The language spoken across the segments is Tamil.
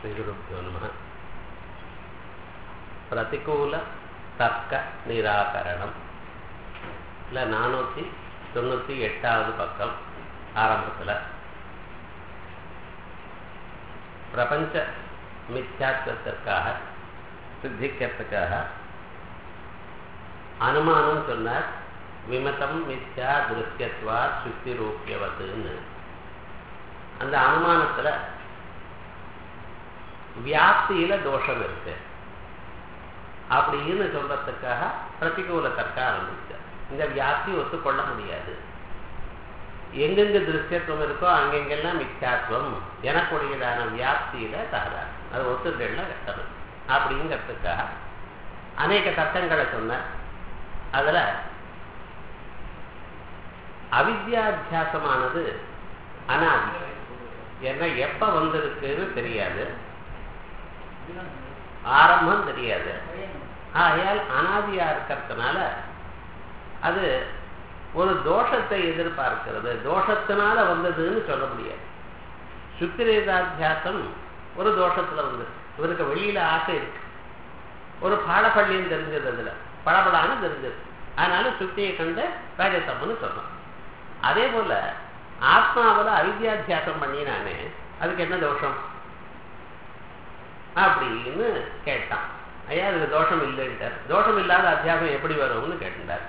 श्रीगुरुभ्यो नमः பிரதிகூல தர்க்க நிராகரணம் இல்லை நானூற்றி தொண்ணூற்றி எட்டாவது பக்கம் ஆரம்பத்தில் பிரபஞ்ச மித்யாத்வத்திற்காக சித்திக்கிறதுக்காக அனுமானம் சொன்னார் விமதம் மித்யா திருஷ்யத்வா சுத்தி ரூபியவத்துன்னு அந்த அனுமானத்தில் வியாப்தியில தோஷம் இருக்கு அப்படின்னு சொல்றதுக்காக பிரதிகூல தர்க்க ஆரம்பிச்சு இந்த வியாப்தி ஒத்துக்கொள்ள முடியாது எங்கெங்க திருஷ்யத்துவம் இருக்கோ அங்கெங்கெல்லாம் மித்யாத்துவம் எனக்குடையதான வியாப்தியில தகராறு அது ஒத்துக்கள்ல கட்டணும் அப்படிங்கிறதுக்காக அநேக தர்க்கங்களை சொன்ன அதுல அவித்யாத்தியாசமானது அனாதி ஏன்னா எப்ப வந்திருக்குன்னு தெரியாது ஆரம்பம் தெரியாது ஆகையால் அனாதியா இருக்கிறதுனால அது ஒரு தோஷத்தை எதிர்பார்க்கிறது தோஷத்தினால வந்ததுன்னு சொல்ல முடியாது சுத்திரேதாத்தியாசம் ஒரு தோஷத்துல வந்து இவருக்கு வெளியில ஆசை இருக்கு ஒரு பாடப்பள்ளியும் தெரிஞ்சது அதுல படபடான்னு தெரிஞ்சது அதனால சுத்தியை கண்டு ராஜசம்னு சொன்னோம் அதே போல ஆத்மாவில் அவித்யாத்தியாசம் பண்ணினானே அதுக்கு என்ன தோஷம் அப்படின்னு கேட்டான் ஐயா அதுக்கு தோஷம் இல்லைன்ட்டார் தோஷம் இல்லாத அத்தியாசம் எப்படி வரும்னு கேட்டார்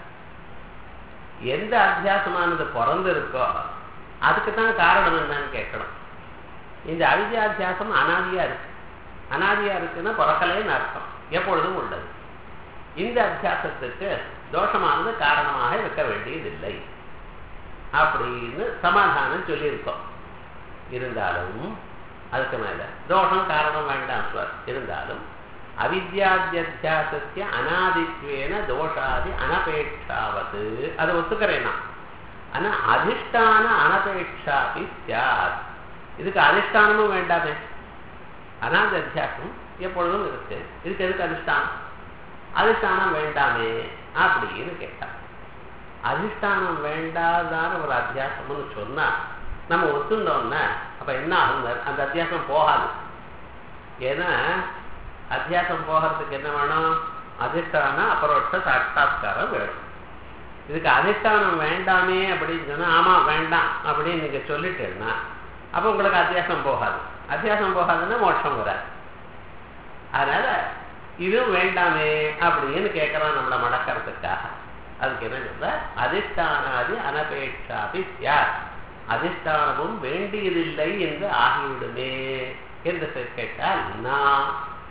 எந்த அத்தியாசமானது பிறந்து இருக்கோ அதுக்கு தான் காரணம் என்னன்னு கேட்கணும் இந்த அவித்யாத்தியாசம் அனாதியா இருக்கு அனாதியா இருக்குன்னா பிறக்கலேன்னு அர்த்தம் எப்பொழுதும் உள்ளது இந்த அத்தியாசத்துக்கு தோஷமானது காரணமாக இருக்க வேண்டியதில்லை அப்படின்னு சமாதானம் சொல்லியிருக்கோம் இருந்தாலும் அதுக்கு மேல தோஷம் காரணம் வேண்டாம் சார் இருந்தாலும் அவித்யாத்தியாசத்திய அனாதித்வேன தோஷாதி அனபேட்சாவது அதை ஒத்துக்கிறேன் நான் ஆனா அதிஷ்டான அனபேட்சாபி சாத் இதுக்கு அதிஷ்டானமும் வேண்டாமே அனாதி அத்தியாசம் எப்பொழுதும் இருக்கு இதுக்கு எதுக்கு அதிஷ்டானம் அதிஷ்டானம் வேண்டாமே அப்படின்னு கேட்டான் அதிஷ்டானம் வேண்டாதான ஒரு அத்தியாசம்னு சொன்னா நம்ம ஒத்துண்டோம்னா அப்ப என்ன ஆகும் அந்த அத்தியாசம் போகாது ஏன்னா அத்தியாசம் போகிறதுக்கு என்ன வேணும் அதிஷ்டானம் அபரோட்ச சாட்சாத்காரம் வேணும் இதுக்கு அதிஷ்டானம் வேண்டாமே அப்படின்னு சொன்னா ஆமா வேண்டாம் அப்படின்னு நீங்க சொல்லிட்டேன்னா அப்போ உங்களுக்கு அத்தியாசம் போகாது அத்தியாசம் போகாதுன்னா மோட்சம் வராது அதனால இதுவும் வேண்டாமே அப்படின்னு கேட்கறான் நம்மளை மடக்கிறதுக்காக அதுக்கு என்ன சொல்ற அதிஷ்டானாதி அனபேட்சாபி யார் அதிஷ்டானமும் வேண்டியதில்லை என்று ஆகிவிடுமே என்று கேட்டால் நான்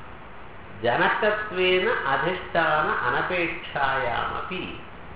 ஜனகத்வேன அதிஷ்டான அனபேட்சாயாமபி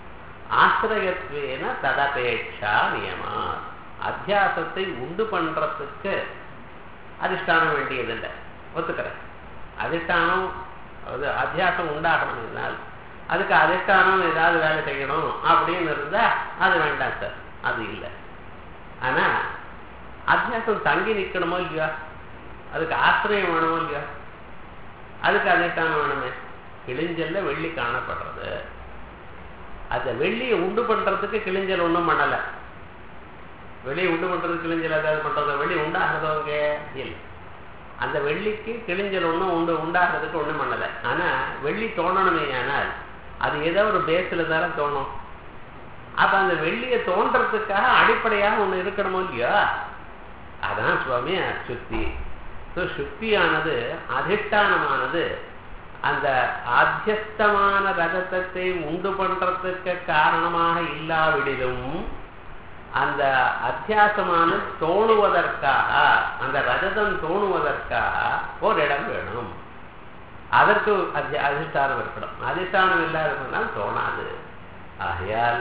ஆசிரியத்வேன ததபேட்சா நியமா அத்தியாசத்தை உண்டு பண்றதுக்கு அதிஷ்டானம் வேண்டியதில்லை ஒத்துக்கிறேன் அதிஷ்டானம் அது அத்தியாசம் உண்டாகணும்னால் அதுக்கு அதிஷ்டானம் ஏதாவது வேலை செய்யணும் அப்படின்னு இருந்தா அது வேண்டாம் சார் அது இல்லை ஆனா அத்தியாசம் தங்கி நிற்கணுமோ இல்லையா அதுக்கு ஆசிரியம் வேணுமோ இல்லையா அதுக்கு அதிஷ்டானம் வேணுமே கிழிஞ்சல்ல வெள்ளி காணப்படுறது அந்த வெள்ளியை உண்டு பண்றதுக்கு கிழிஞ்சல் ஒன்றும் பண்ணல வெளியே உண்டு பண்றதுக்கு கிழிஞ்சல் ஏதாவது பண்றது வெள்ளி உண்டாகிறதவங்க இல்லை அந்த வெள்ளிக்கு கிழிஞ்சல் ஒன்றும் உண்டு உண்டாகிறதுக்கு ஒன்றும் பண்ணலை ஆனா வெள்ளி தோணணுமே ஆனால் அது ஏதோ ஒரு பேஸில் தானே தோணும் அப்ப அந்த வெள்ளியை தோன்றதுக்காக அடிப்படையாக ஒண்ணு இருக்கணுமோ இல்லையா அதான் சுவாமி சுத்தி சுத்தியானது அதிஷ்டானமானது அந்த ஆத்தியஸ்தமான ரகத்தை உண்டு பண்றதுக்கு காரணமாக இல்லாவிடிலும் அந்த அத்தியாசமான தோணுவதற்காக அந்த ரஜதம் தோணுவதற்காக ஒரு இடம் வேணும் அதற்கு அதிஷ்டானம் இருக்கணும் அதிஷ்டானம் இல்லாததுனால் தோணாது ஆகையால்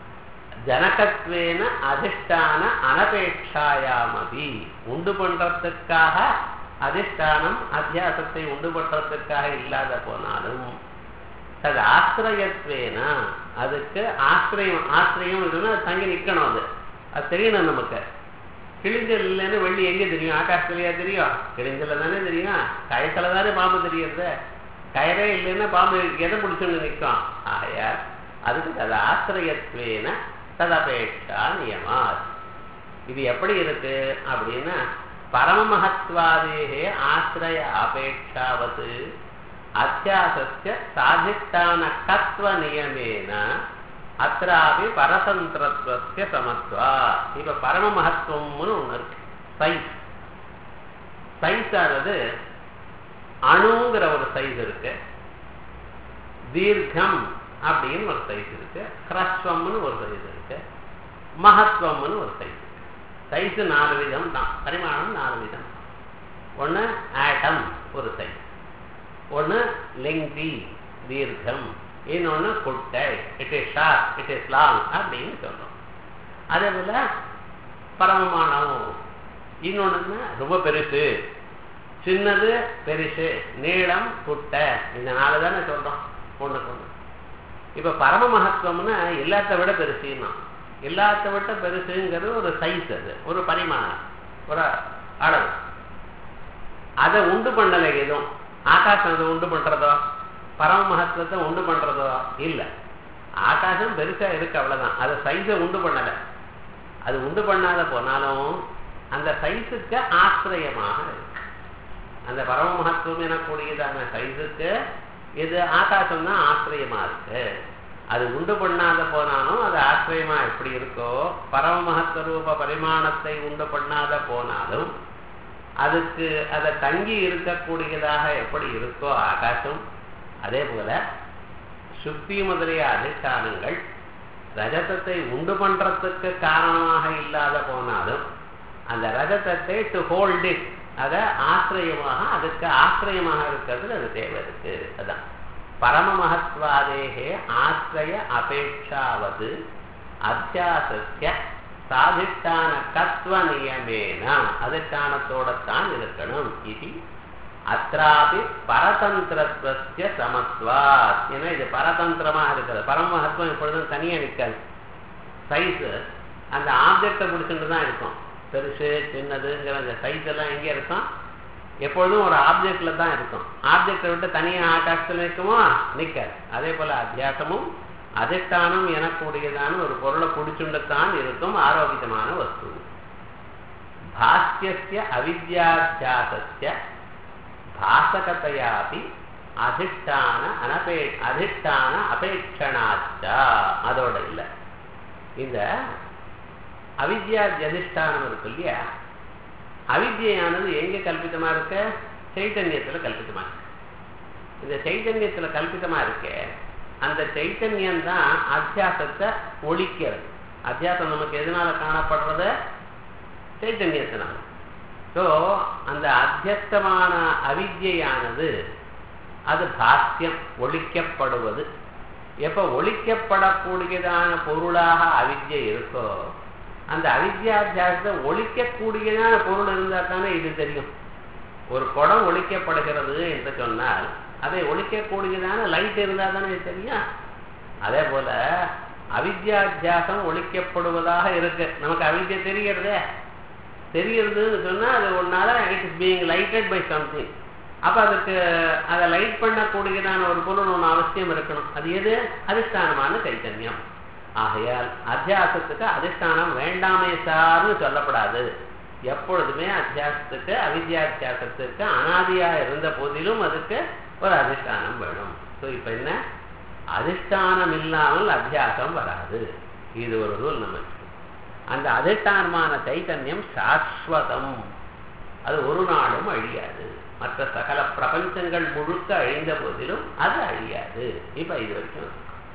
ஜனகத்வேன அதிஷ்டான அனபேட்சாயாமபி உண்டு பண்றதுக்காக அதிஷ்டானம் அத்தியாசத்தை உண்டு பண்றதுக்காக இல்லாத போனாலும் அது ஆசிரியத்வேன அதுக்கு ஆசிரியம் ஆசிரியம் இதுன்னா தங்கி நிற்கணும் அது அது தெரியணும் நமக்கு கிழிஞ்சல் இல்லைன்னு வெள்ளி எங்கே தெரியும் ஆகாசத்துலையா தெரியும் கிழிஞ்சல தானே தெரியும் கயத்துல தானே பாம்பு தெரியறது கயரே இல்லைன்னா பாம்பு எதை பிடிச்சுன்னு நிற்கும் ஆகையால் அதுக்கு அது ஆசிரியத்வேன ததபேட்சா நியமா இது எப்படி இருக்கு அப்படின்னா பரமமகத்வாதேகே ஆசிரய அபேட்சாவத் அத்தியாசஸ்ய சாதிஷ்டான கத்வ நியமேன அत्रापि பரதந்திரத்துவத்திய சமத்வா இப்ப பரம மகத்துவம்னு ஒண்ணு இருக்கு சைஸ் சைஸ் ஆனது அணுங்கிற ஒரு சைஸ் இருக்கு தீர்க்கம் அப்படின்னு ஒரு சைஸ் இருக்கு ஹ்ரஸ்வம்னு ஒரு சைஸ் இருக்கு மகத்துவம்னு ஒரு சைஸ் இருக்கு சைஸ் நாலு விதம் தான் பரிமாணம் நாலு விதம் ஒன்று ஆட்டம் ஒரு சைஸ் ஒன்று லெங்தி தீர்க்கம் இன்னொன்று குட்டை it is sharp it is long அப்படின்னு சொல்றோம் அதே போல பரமமானம் இன்னொன்று ரொம்ப பெருசு சின்னது பெருசு நீளம் குட்டை இந்த நாலு தானே சொல்றோம் ஒண்ணுக்கு ஒண்ணு இப்ப பரம மகத்துவம்னா எல்லாத்த விட பெருசுன்னா எல்லாத்த விட பெருசுங்கிறது ஒரு சைஸ் அது ஒரு பரிமாணம் ஒரு அளவு அதை உண்டு பண்ணலை எதுவும் ஆகாசம் அதை உண்டு பண்றதோ பரம மகத்துவத்தை உண்டு பண்றதோ இல்ல ஆகாசம் பெருசா இருக்கு அவ்வளவுதான் அதை சைஸை உண்டு பண்ணல அது உண்டு பண்ணாத போனாலும் அந்த சைஸுக்கு ஆசிரியமாக இருக்கு அந்த பரம மகத்துவம் எனக்கூடியதான சைஸுக்கு இது ஆகாசம் தான் ஆசிரியமா இருக்கு அது உண்டு பண்ணாத போனாலும் அது ஆசிரியமா எப்படி இருக்கோ பரம மகத்துவ ரூப பரிமாணத்தை உண்டு பண்ணாத போனாலும் அதுக்கு அதை தங்கி இருக்கக்கூடியதாக எப்படி இருக்கோ ஆகாசம் அதே போல சுத்தி முதலிய அதிஷ்டானங்கள் ரஜதத்தை உண்டு பண்றதுக்கு காரணமாக இல்லாத போனாலும் அந்த ரஜதத்தை டு ஹோல்ட் இட் அதை ஆசிரியமாக அதுக்கு ஆசிரியமாக இருக்கிறது அது தேவை இருக்கு அதான் பரம மகத்வாதேகே ஆசிரிய அபேட்சாவது அத்தியாசஸ்ய சாதிஷ்டான கத்வ நியமேன அதிஷ்டானத்தோடத்தான் இருக்கணும் இது அत्रापि பரதந்திரத்துவசிய சமத்வாத் ஏன்னா இது பரதந்திரமா இருக்குது பரமஹத்துவம் எப்பொழுதும் தனியா நிற்காது சைஸ் அந்த ஆப்ஜெக்டை பிடிச்சிட்டு தான் இருக்கும் பெருசு சின்னதுங்கிற அந்த சைஸ் எல்லாம் எங்கே இருக்கும் எப்பொழுதும் ஒரு ஆப்ஜெக்ட்ல தான் இருக்கும் ஆப்ஜெக்டை விட்டு தனியாக ஆகாசத்தில் நிற்குமோ நிற்காது அதே போல அத்தியாசமும் அதிஷ்டானம் எனக்கூடியதான ஒரு பொருளை பிடிச்சுண்டுத்தான் இருக்கும் ஆரோக்கியமான வஸ்து பாஸ்யஸ்ய அவித்யாத்தியாசஸ்ய பாசகத்தையாபி அதிஷ்டான அனபே அதிஷ்டான அபேட்சணாச்சா அதோட இல்லை இந்த அவித்யா அதிஷ்டானம் இருக்கு இல்லையா அவித்யானது எங்க கல்பிதமா இருக்க சைத்தன்யத்துல கல்பிதமா இருக்கு இந்த சைத்தன்யத்துல கல்பிதமா இருக்க அந்த சைத்தன்யம் தான் அத்தியாசத்தை ஒழிக்கிறது அத்தியாசம் நமக்கு எதனால காணப்படுறது சைத்தன்யத்தினால ஸோ அந்த அத்தியஸ்தமான அவித்யானது அது பாஸ்யம் ஒழிக்கப்படுவது எப்ப ஒழிக்கப்படக்கூடியதான பொருளாக அவித்யை இருக்கோ அந்த அவித்யாத்தியாசத்தை ஒழிக்கக்கூடியதான பொருள் இருந்தால் தானே இது தெரியும் ஒரு குடம் ஒழிக்கப்படுகிறது என்று சொன்னால் அதை ஒழிக்கக்கூடியதான லைட் இருந்தால் தானே இது தெரியும் அதே போல அவித்யாத்தியாசம் ஒழிக்கப்படுவதாக இருக்கு நமக்கு அவித்யை தெரியறதே தெரியறதுன்னு சொன்னா அது ஒன்னால it is being lighted by something அப்ப அதுக்கு அதை லைட் பண்ணக்கூடியதான ஒரு பொருள் ஒன்று அவசியம் இருக்கணும் அது எது அதிஷ்டானமான சைத்தன்யம் ஆகையால் அத்தியாசத்துக்கு அதிஷ்டானம் வேண்டாமே சார்னு சொல்லப்படாது எப்பொழுதுமே அத்தியாசத்துக்கு அவித்யாத்தியாசத்துக்கு அனாதியா இருந்த போதிலும் அதுக்கு ஒரு அதிஷ்டானம் வேணும் ஸோ இப்ப என்ன அதிஷ்டானம் இல்லாமல் அத்தியாசம் வராது இது ஒரு ரூல் நமக்கு அந்த அதிஷ்டானமான சைத்தன்யம் சாஸ்வதம் அது ஒரு நாளும் அழியாது மற்ற சகல பிரபஞ்சங்கள் முழுக்க அழிந்த போதிலும் அது அழியாது இப்ப இது வரைக்கும்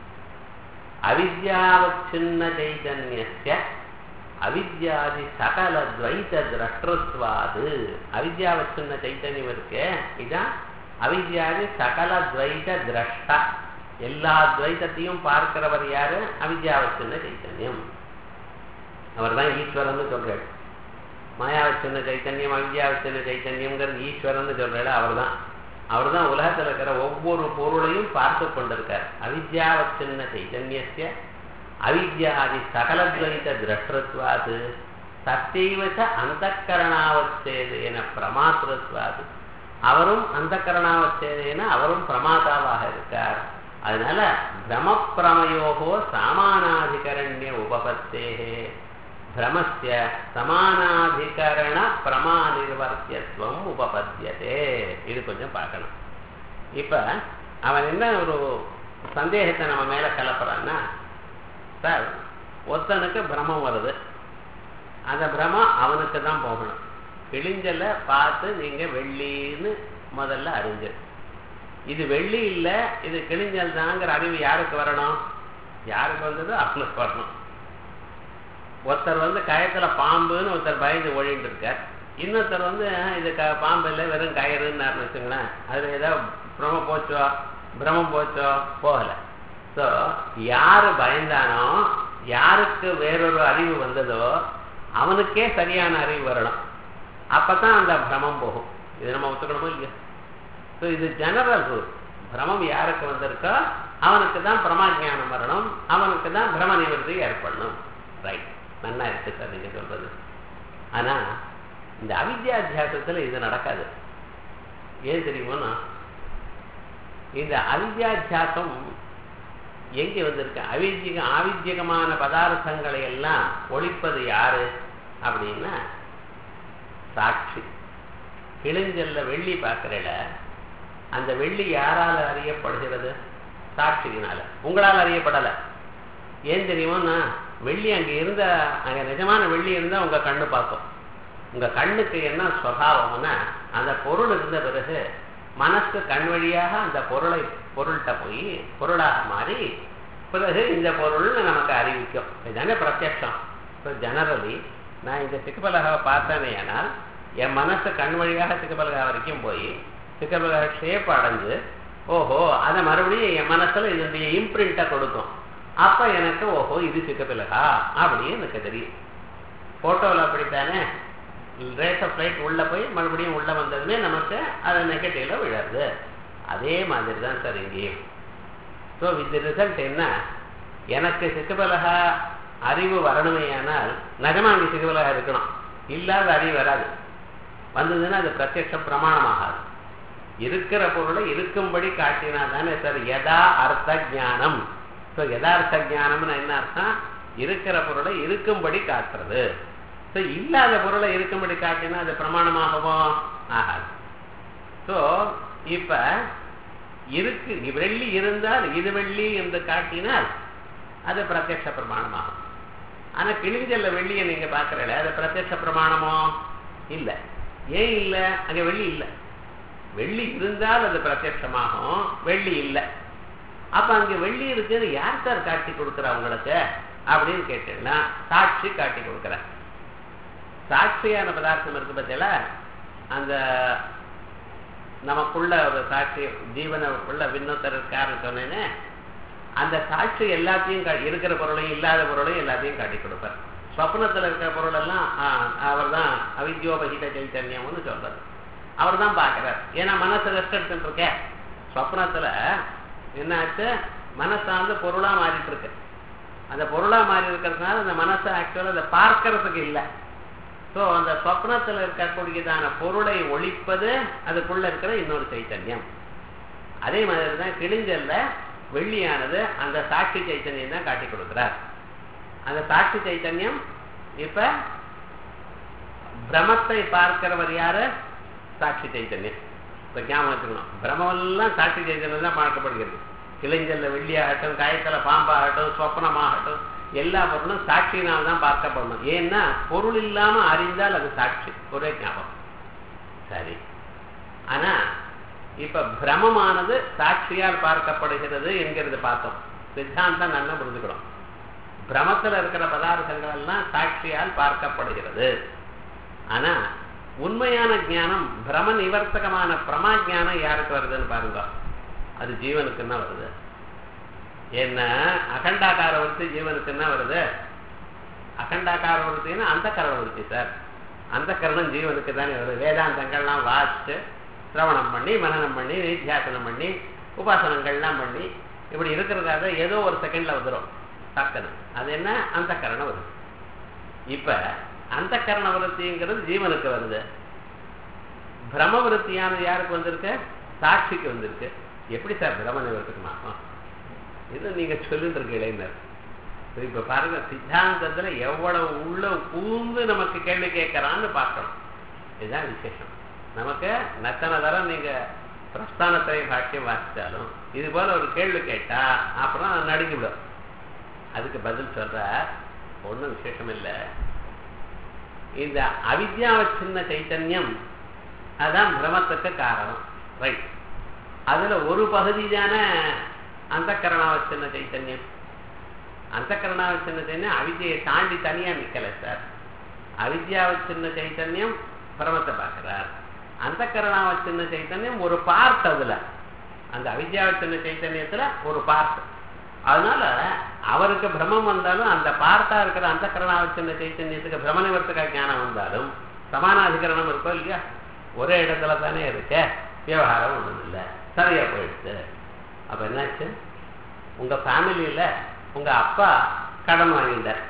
அவித்யாவச்சின்ன சைதன்யஸ்ய அவித்யாதி சகல துவைத திரஷ்டத்வாது அவித்யாவச்சின்ன சைத்தன்யம் இருக்கு இதான் அவித்யாதி சகல துவைத திரஷ்டா எல்லா துவைத்தத்தையும் பார்க்கிறவர் யாரு அவித்யாவச்சின்ன சைத்தன்யம் அவர் தான் ஈஸ்வரன் சொல்றாரு மாயாவச்சின்ன சைத்தன்யம் அவித்யாவச்சின்ன சைத்தன்யம்ங்கிறது ஈஸ்வரன் சொல்றாரு அவர் தான் அவர் தான் உலகத்தில் இருக்கிற ஒவ்வொரு பொருளையும் பார்த்து கொண்டிருக்கார் அவித்யாவச்சின்ன சைத்தன்யசிய அவித்யாதி சகலத்வைத திரஷ்டத்வாது சத்தைவச்ச அந்த கரணாவச்சேதேன பிரமாத்திரத்வாது அவரும் அந்த கரணாவச்சேதேன அவரும் பிரமாதாவாக இருக்கார் அதனால பிரமப்பிரமயோகோ சாமானாதிகரண்ய உபபத்தேகே பிரமஸ்ய சமானாதிகரண பிரமா நிர்வர்த்தியத்துவம் உபபத்தியதே இது கொஞ்சம் பார்க்கணும் இப்ப அவன் என்ன ஒரு சந்தேகத்தை நம்ம மேல கலப்புறான்னா சார் ஒருத்தனுக்கு பிரமம் வருது அந்த பிரமம் அவனுக்கு தான் போகணும் கிழிஞ்சல பார்த்து நீங்க வெள்ளின்னு முதல்ல அறிஞ்சு இது வெள்ளி இல்லை இது கிழிஞ்சல் தாங்கிற அறிவு யாருக்கு வரணும் யாருக்கு வந்தது அவனுக்கு வரணும் ஒருத்தர் வந்து கயத்துல பாம்புன்னு ஒருத்தர் பயந்து ஒழிட்டு இருக்கார் இன்னொருத்தர் வந்து "ஆஹ், இது க பாம்பு இல்லை வெறும் கயிறுன்னு வச்சுங்களேன் அதுல ஏதோ பிரம போச்சோ பிரமம் போச்சோ போகல ஸோ யாரு பயந்தானோ யாருக்கு வேறொரு அறிவு வந்ததோ அவனுக்கே சரியான அறிவு வரணும் அப்பதான் அந்த பிரமம் போகும் இது நம்ம ஒத்துக்கணுமோ இல்லையா ஸோ இது ஜெனரல் ரூல் பிரமம் யாருக்கு வந்திருக்கோ அவனுக்கு தான் பிரமாஜானம் வரணும் அவனுக்கு தான் பிரம நிவர்த்தி ஏற்படணும் ரைட் நன்னா இருக்கு சார் நீங்க சொல்றது ஆனா இந்த அவித்யாத்தியாசத்துல இது நடக்காது ஏன் தெரியுமோனா இந்த அவித்யாத்தியாசம் எங்கே வந்திருக்கு அவித்யக ஆவித்யகமான பதார்த்தங்களை எல்லாம் ஒழிப்பது யாரு அப்படின்னா சாட்சி கிழிஞ்சல்ல வெள்ளி பார்க்கறல அந்த வெள்ளி யாரால அறியப்படுகிறது சாட்சியினால உங்களால் அறியப்படலை ஏன் தெரியுமோன்னா வெள்ளி அங்கே இருந்த அங்கே நிஜமான வெள்ளி இருந்தால் உங்கள் கண்ணு பார்க்கும் உங்கள் கண்ணுக்கு என்ன சுவாவம்னா அந்த பொருள் இருந்த பிறகு மனசு கண் வழியாக அந்த பொருளை பொருள்கிட்ட போய் பொருளாக மாறி பிறகு இந்த பொருள்னு நமக்கு அறிவிக்கும் இதுதானே பிரத்யக்ஷம் ஸோ ஜெனரலி நான் இந்த சிக்கப்பலகாவை பார்த்தேனே ஆனால் என் மனசு கண் வழியாக சிக்கப்பலகா வரைக்கும் போய் சிக்கப்பலகா ஷேப் அடைஞ்சு ஓஹோ அதை மறுபடியும் என் மனசுல இதனுடைய இம்ப்ரிண்ட்டை கொடுக்கும் அப்ப எனக்கு ஓஹோ இது சிக்கப்பலகா அப்படின்னு எனக்கு தெரியும் போட்டோவில் அப்படித்தானே ரேஸ் ஆஃப் லைட் உள்ள போய் மறுபடியும் உள்ள வந்ததுமே நமக்கு அது நெகட்டிவ்ல விழருது அதே மாதிரி தான் சார் இங்கேயும் ஸோ வித் ரிசல்ட் என்ன எனக்கு சிக்கப்பலகா அறிவு வரணுமேயானால் நிஜமா அங்கே சிக்கப்பலகா இருக்கணும் இல்லாத அறிவு வராது வந்ததுன்னா அது பிரத்யட்ச பிரமாணமாகாது இருக்கிற பொருளை இருக்கும்படி காட்டினா தானே சார் யதா அர்த்த ஞானம் ஸோ யதார்த்த ஞானம்னு என்ன அர்த்தம் இருக்கிற பொருளை இருக்கும்படி காட்டுறது ஸோ இல்லாத பொருளை இருக்கும்படி காட்டினா அது பிரமாணமாகவோ ஆகாது ஸோ இப்ப இருக்கு வெள்ளி இருந்தால் இது வெள்ளி என்று காட்டினால் அது பிரத்யட்ச பிரமாணமாகும் ஆனா கிழிஞ்சல்ல வெள்ளியை நீங்க பாக்குறல அது பிரத்யட்ச பிரமாணமோ இல்ல ஏன் இல்ல அங்க வெள்ளி இல்ல வெள்ளி இருந்தால் அது பிரத்யட்சமாகும் வெள்ளி இல்லை அப்ப அங்க வெள்ளி இருக்குன்னு யார் சார் காட்டி கொடுக்குறா உங்களுக்கு அப்படின்னு கேட்டீங்கன்னா சாட்சி காட்டி கொடுக்குற சாட்சியான பதார்த்தம் இருக்கு பத்தியில அந்த நமக்குள்ள ஒரு சாட்சி ஜீவன உள்ள விண்ணோத்தர் இருக்காருன்னு சொன்னேன்னு அந்த சாட்சி எல்லாத்தையும் கா- இருக்கிற பொருளையும் இல்லாத பொருளையும் எல்லாத்தையும் காட்டி கொடுப்பார் ஸ்வப்னத்துல இருக்கிற பொருள் எல்லாம் அவர் தான் அவித்யோபகித சைத்தன்யம்னு சொல்றது அவர் தான் பார்க்கிறார் ஏன்னா மனசு ரெஸ்ட் எடுத்துட்டு இருக்க ஸ்வப்னத்துல என்னாச்சு மனசாந்து பொருளா மாறிட்டு இருக்கு அந்த பொருளா மாறி இருக்கிறதுனால அந்த மனசை ஆக்சுவலா அதை பார்க்கறதுக்கு இல்லை ஸோ அந்த சொப்னத்தில் இருக்கக்கூடியதான பொருளை ஒழிப்பது அதுக்குள்ள இருக்கிற இன்னொரு சைத்தன்யம் அதே மாதிரி தான் கிழிஞ்சல்ல வெள்ளியானது அந்த சாட்சி சைத்தன்யம் தான் காட்டி கொடுக்கிறார் அந்த சாட்சி சைத்தன்யம் இப்ப பிரமத்தை பார்க்கிறவர் யாரு சாட்சி சைத்தன்யம் இப்ப ஞாபகம் வச்சுக்கணும் பிரமெல்லாம் சாட்சி சைத்தன்யம் தான் பார்க்கப்படுகிறது கிளைஞ்சல்ல வெள்ளியாகட்டும் காயத்துல பாம்பாகட்டும் சொப்னமாகட்டும் எல்லா பொருளும் சாட்சியினால் தான் பார்க்கப்படணும் ஏன்னா பொருள் இல்லாம அறிந்தால் அது சாட்சி ஒரே ஞாபகம் சரி ஆனா இப்ப பிரமமானது சாட்சியால் பார்க்கப்படுகிறது என்கிறது பார்த்தோம் சித்தாந்தம் நல்லா புரிஞ்சுக்கணும் பிரமத்துல இருக்கிற பதார்த்தங்கள் எல்லாம் சாட்சியால் பார்க்கப்படுகிறது ஆனா உண்மையான ஞானம் பிரம நிவர்த்தகமான பிரமா ஞானம் யாருக்கு வருதுன்னு பாருங்க அது ஜீவனுக்குன்னா வருது என்ன அகண்டாக்கார விருத்தி ஜீவனுக்குன்னா வருது அகண்டாக்கார விருத்தின்னா அந்த கரண விருத்தி சார் அந்த கரணம் ஜீவனுக்கு தானே வருது வேதாந்தங்கள்லாம் வாசிச்சு சிரவணம் பண்ணி மனனம் பண்ணி நித்தியாசனம் பண்ணி உபாசனங்கள்லாம் பண்ணி இப்படி இருக்கிறதாக ஏதோ ஒரு செகண்ட்ல வந்துடும் டக்குன்னு அது என்ன அந்த கரணம் வருது இப்ப அந்த கரண விருத்திங்கிறது ஜீவனுக்கு வருது பிரம விருத்தியானது யாருக்கு வந்திருக்கு சாட்சிக்கு வந்திருக்கு எப்படி சார் பிரம நிவர்த்திக்குமா இது நீங்க சொல்லிட்டு இருக்க இளைஞர் இப்ப பாருங்க சித்தாந்தத்துல எவ்வளவு உள்ள பூந்து நமக்கு கேள்வி கேட்கறான்னு பார்க்கணும் இதுதான் விசேஷம் நமக்கு நத்தனை தரம் நீங்க பிரஸ்தானத்திரை பாக்கியம் வாசிச்சாலும் இது போல ஒரு கேள்வி கேட்டா அப்புறம் நடுங்கிவிடும் அதுக்கு பதில் சொல்ற ஒன்றும் விசேஷம் இல்லை இந்த அவித்யாவச்சின்ன சைத்தன்யம் அதான் பிரமத்துக்கு காரணம் ரைட் அதுல ஒரு பகுதி தானே அந்த கரணாவச்சின்ன சைத்தன்யம் அந்த கரணாவச்சின்ன சைத்தன்யம் அவித்யை தாண்டி தனியா நிக்கல சார் அவித்யாவச்சின்ன சைத்தன்யம் பிரமத்தை பார்க்கிறார் அந்த கரணாவச்சின்ன சைத்தன்யம் ஒரு பார்ட் அதுல அந்த அவித்யாவச்சின்ன சைத்தன்யத்துல ஒரு பார்ட் அதனால அவருக்கு பிரமம் வந்தாலும் அந்த பார்த்தா இருக்கிற அந்த கரணாவச்சின்ன சைத்தன்யத்துக்கு பிரம நிவர்த்தக ஞானம் வந்தாலும் சமானாதிகரணம் இருக்கோ இல்லையா ஒரே இடத்துல தானே இருக்க விவகாரம் ஒன்றும் இல்லை சரியா போயிடுச்சு அப்ப என்னாச்சு உங்க ஃபேமிலியில உங்க அப்பா கடன் வாங்கிட்டார்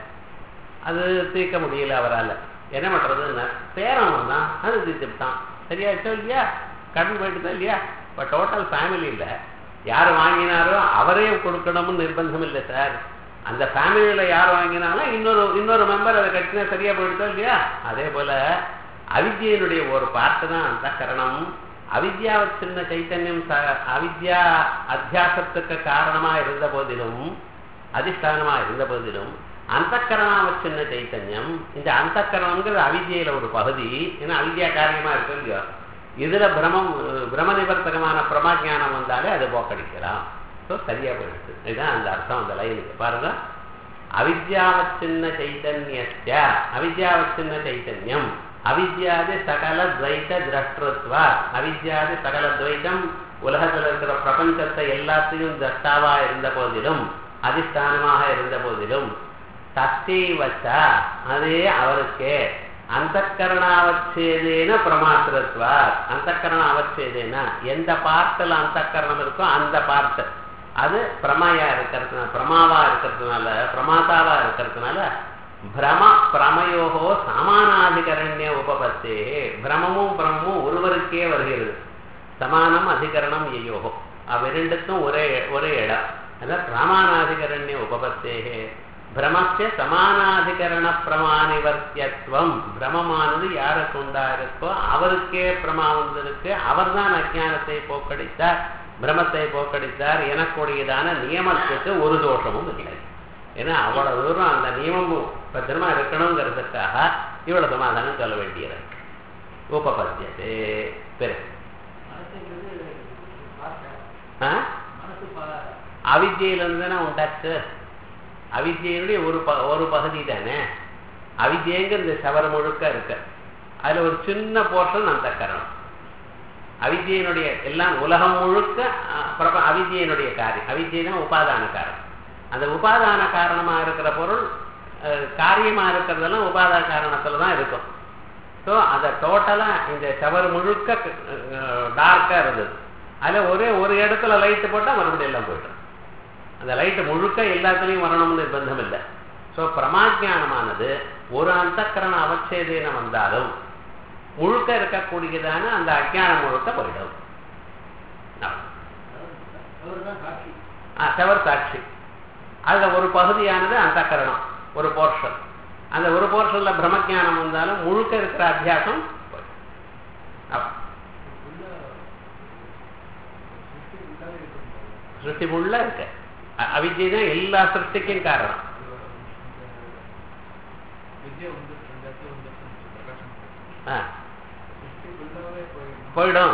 அது தீர்க்க முடியல அவரால் என்ன பண்றதுன்னா பேரன் வந்தான் அது தீர்த்துட்டான் சரியாச்சோ இல்லையா கடன் போயிட்டுதான் இல்லையா இப்போ டோட்டல் ஃபேமிலியில் யார் வாங்கினாரோ அவரே கொடுக்கணும்னு நிர்பந்தம் இல்லை சார் அந்த ஃபேமிலியில யார் வாங்கினாலும் இன்னொரு இன்னொரு மெம்பர் அதை கட்டினா சரியா போயிடுதோ இல்லையா அதே போல அவித்யினுடைய ஒரு பார்ட்டு தான் அந்த கரணம் அவித்யாவை சின்ன சைத்தன்யம் அவித்யா அத்தியாசத்துக்கு காரணமா இருந்த போதிலும் அதிஷ்டானமா இருந்த போதிலும் அந்த சின்ன சைத்தன்யம் இந்த அந்த கரணம்ங்கிறது அவித்யில ஒரு பகுதி ஏன்னா அவித்யா காரியமா இருக்கு இல்லையோ இதுல பிரமம் பிரம நிவர்த்தகமான பிரமாஜானம் வந்தாலே அது போக்கடிக்கலாம் ஸோ சரியா போயிடுச்சு இதுதான் அந்த அர்த்தம் அந்த லைனுக்கு பாருங்க அவித்யாவச்சின்ன சைத்தன்யஸ்ய அவித்யாவச்சின்ன சைத்தன்யம் அவித்யாதி சகல துவைத திரஷ்டத்வா அவித்யாதி சகல துவைதம் உலகத்தில் இருக்கிற பிரபஞ்சத்தை எல்லாத்தையும் தஷ்டாவா இருந்த போதிலும் அதிஷ்டானமாக இருந்த போதிலும் தத்தைவச்ச அதே அவருக்கே அந்த கரணாவச்சேதேன பிரமாத்திரத்வா அந்த கரணம் அவச்சேதேன எந்த பார்ட்டில் அந்த கரணம் இருக்கோ அந்த பார்ட்டு அது பிரமையா இருக்கிறதுனால பிரமாவா இருக்கிறதுனால பிரமாதாவா இருக்கிறதுனால பிரம பிரமயோகோ சமானாதிகரண்ய உபபத்தே பிரமமும் பிரமமும் ஒருவருக்கே வருகிறது சமானம் அதிகரணம் எயோகோ அவ்விரண்டுக்கும் ஒரே ஒரே இடம் அதான் பிரமாணாதிகரண்ய உபபத்தேகே பிரமஸ்ய சமானாதிகரண பிரமாணிவர்த்தியத்துவம் பிரமமானது யாருக்கு உண்டா இருக்கோ அவருக்கே பிரமா வந்திருக்கு அவர் தான் அஜானத்தை போக்கடித்தார் பிரமத்தை போக்கடித்தார் எனக்குடையதான நியமத்துக்கு ஒரு தோஷமும் இல்லை ஏன்னா அவ்வளவு தூரம் அந்த நியமமும் பத்திரமா இருக்கணுங்கிறதுக்காக இவ்வளவு சமாதானம் சொல்ல வேண்டியது உபபத்தியது பிறகு அவித்தியிலிருந்து தானே உண்டாச்சு அவித்தியனுடைய ஒரு ப ஒரு பகுதி தானே அவித்தியங்கிற இந்த சவர முழுக்க இருக்கு அதுல ஒரு சின்ன போர்ஷன் அந்த கரணம் அவித்தியனுடைய எல்லாம் உலகம் முழுக்க பிரப அவித்தியனுடைய காரியம் அவித்தியம் உபாதான காரணம் அந்த உபாதான காரணமா இருக்கிற பொருள் காரியமா இருக்கிறதெல்லாம் உபாதான காரணத்துல தான் இருக்கும் ஸோ அதை டோட்டலா இந்த சவர் முழுக்க டார்க்கா இருந்தது அதுல ஒரே ஒரு இடத்துல லைட்டு போட்டா மறுபடியும் எல்லாம் போயிடும் அந்த லைட்டு முழுக்க எல்லாத்துலேயும் வரணும்னு நிர்பந்தம் இல்லை ஸோ பிரமாஜானமானது ஒரு அந்தக்கரண அவச்சேதேன வந்தாலும் முழுக்க இருக்கக்கூடியதான அந்த அஜானம் முழுக்க போயிடும் செவர் சாட்சி அதுல ஒரு பகுதியானது அந்த கரணம் ஒரு போர்ஷன் அந்த ஒரு போர்ஷன்ல பிரம்மஜானம் வந்தாலும் முழுக்க இருக்கிற அத்தியாசம் சிருஷ்டி முள்ள இருக்கு அவித்யை தான் எல்லா சிருஷ்டிக்கும் காரணம் போயிடும்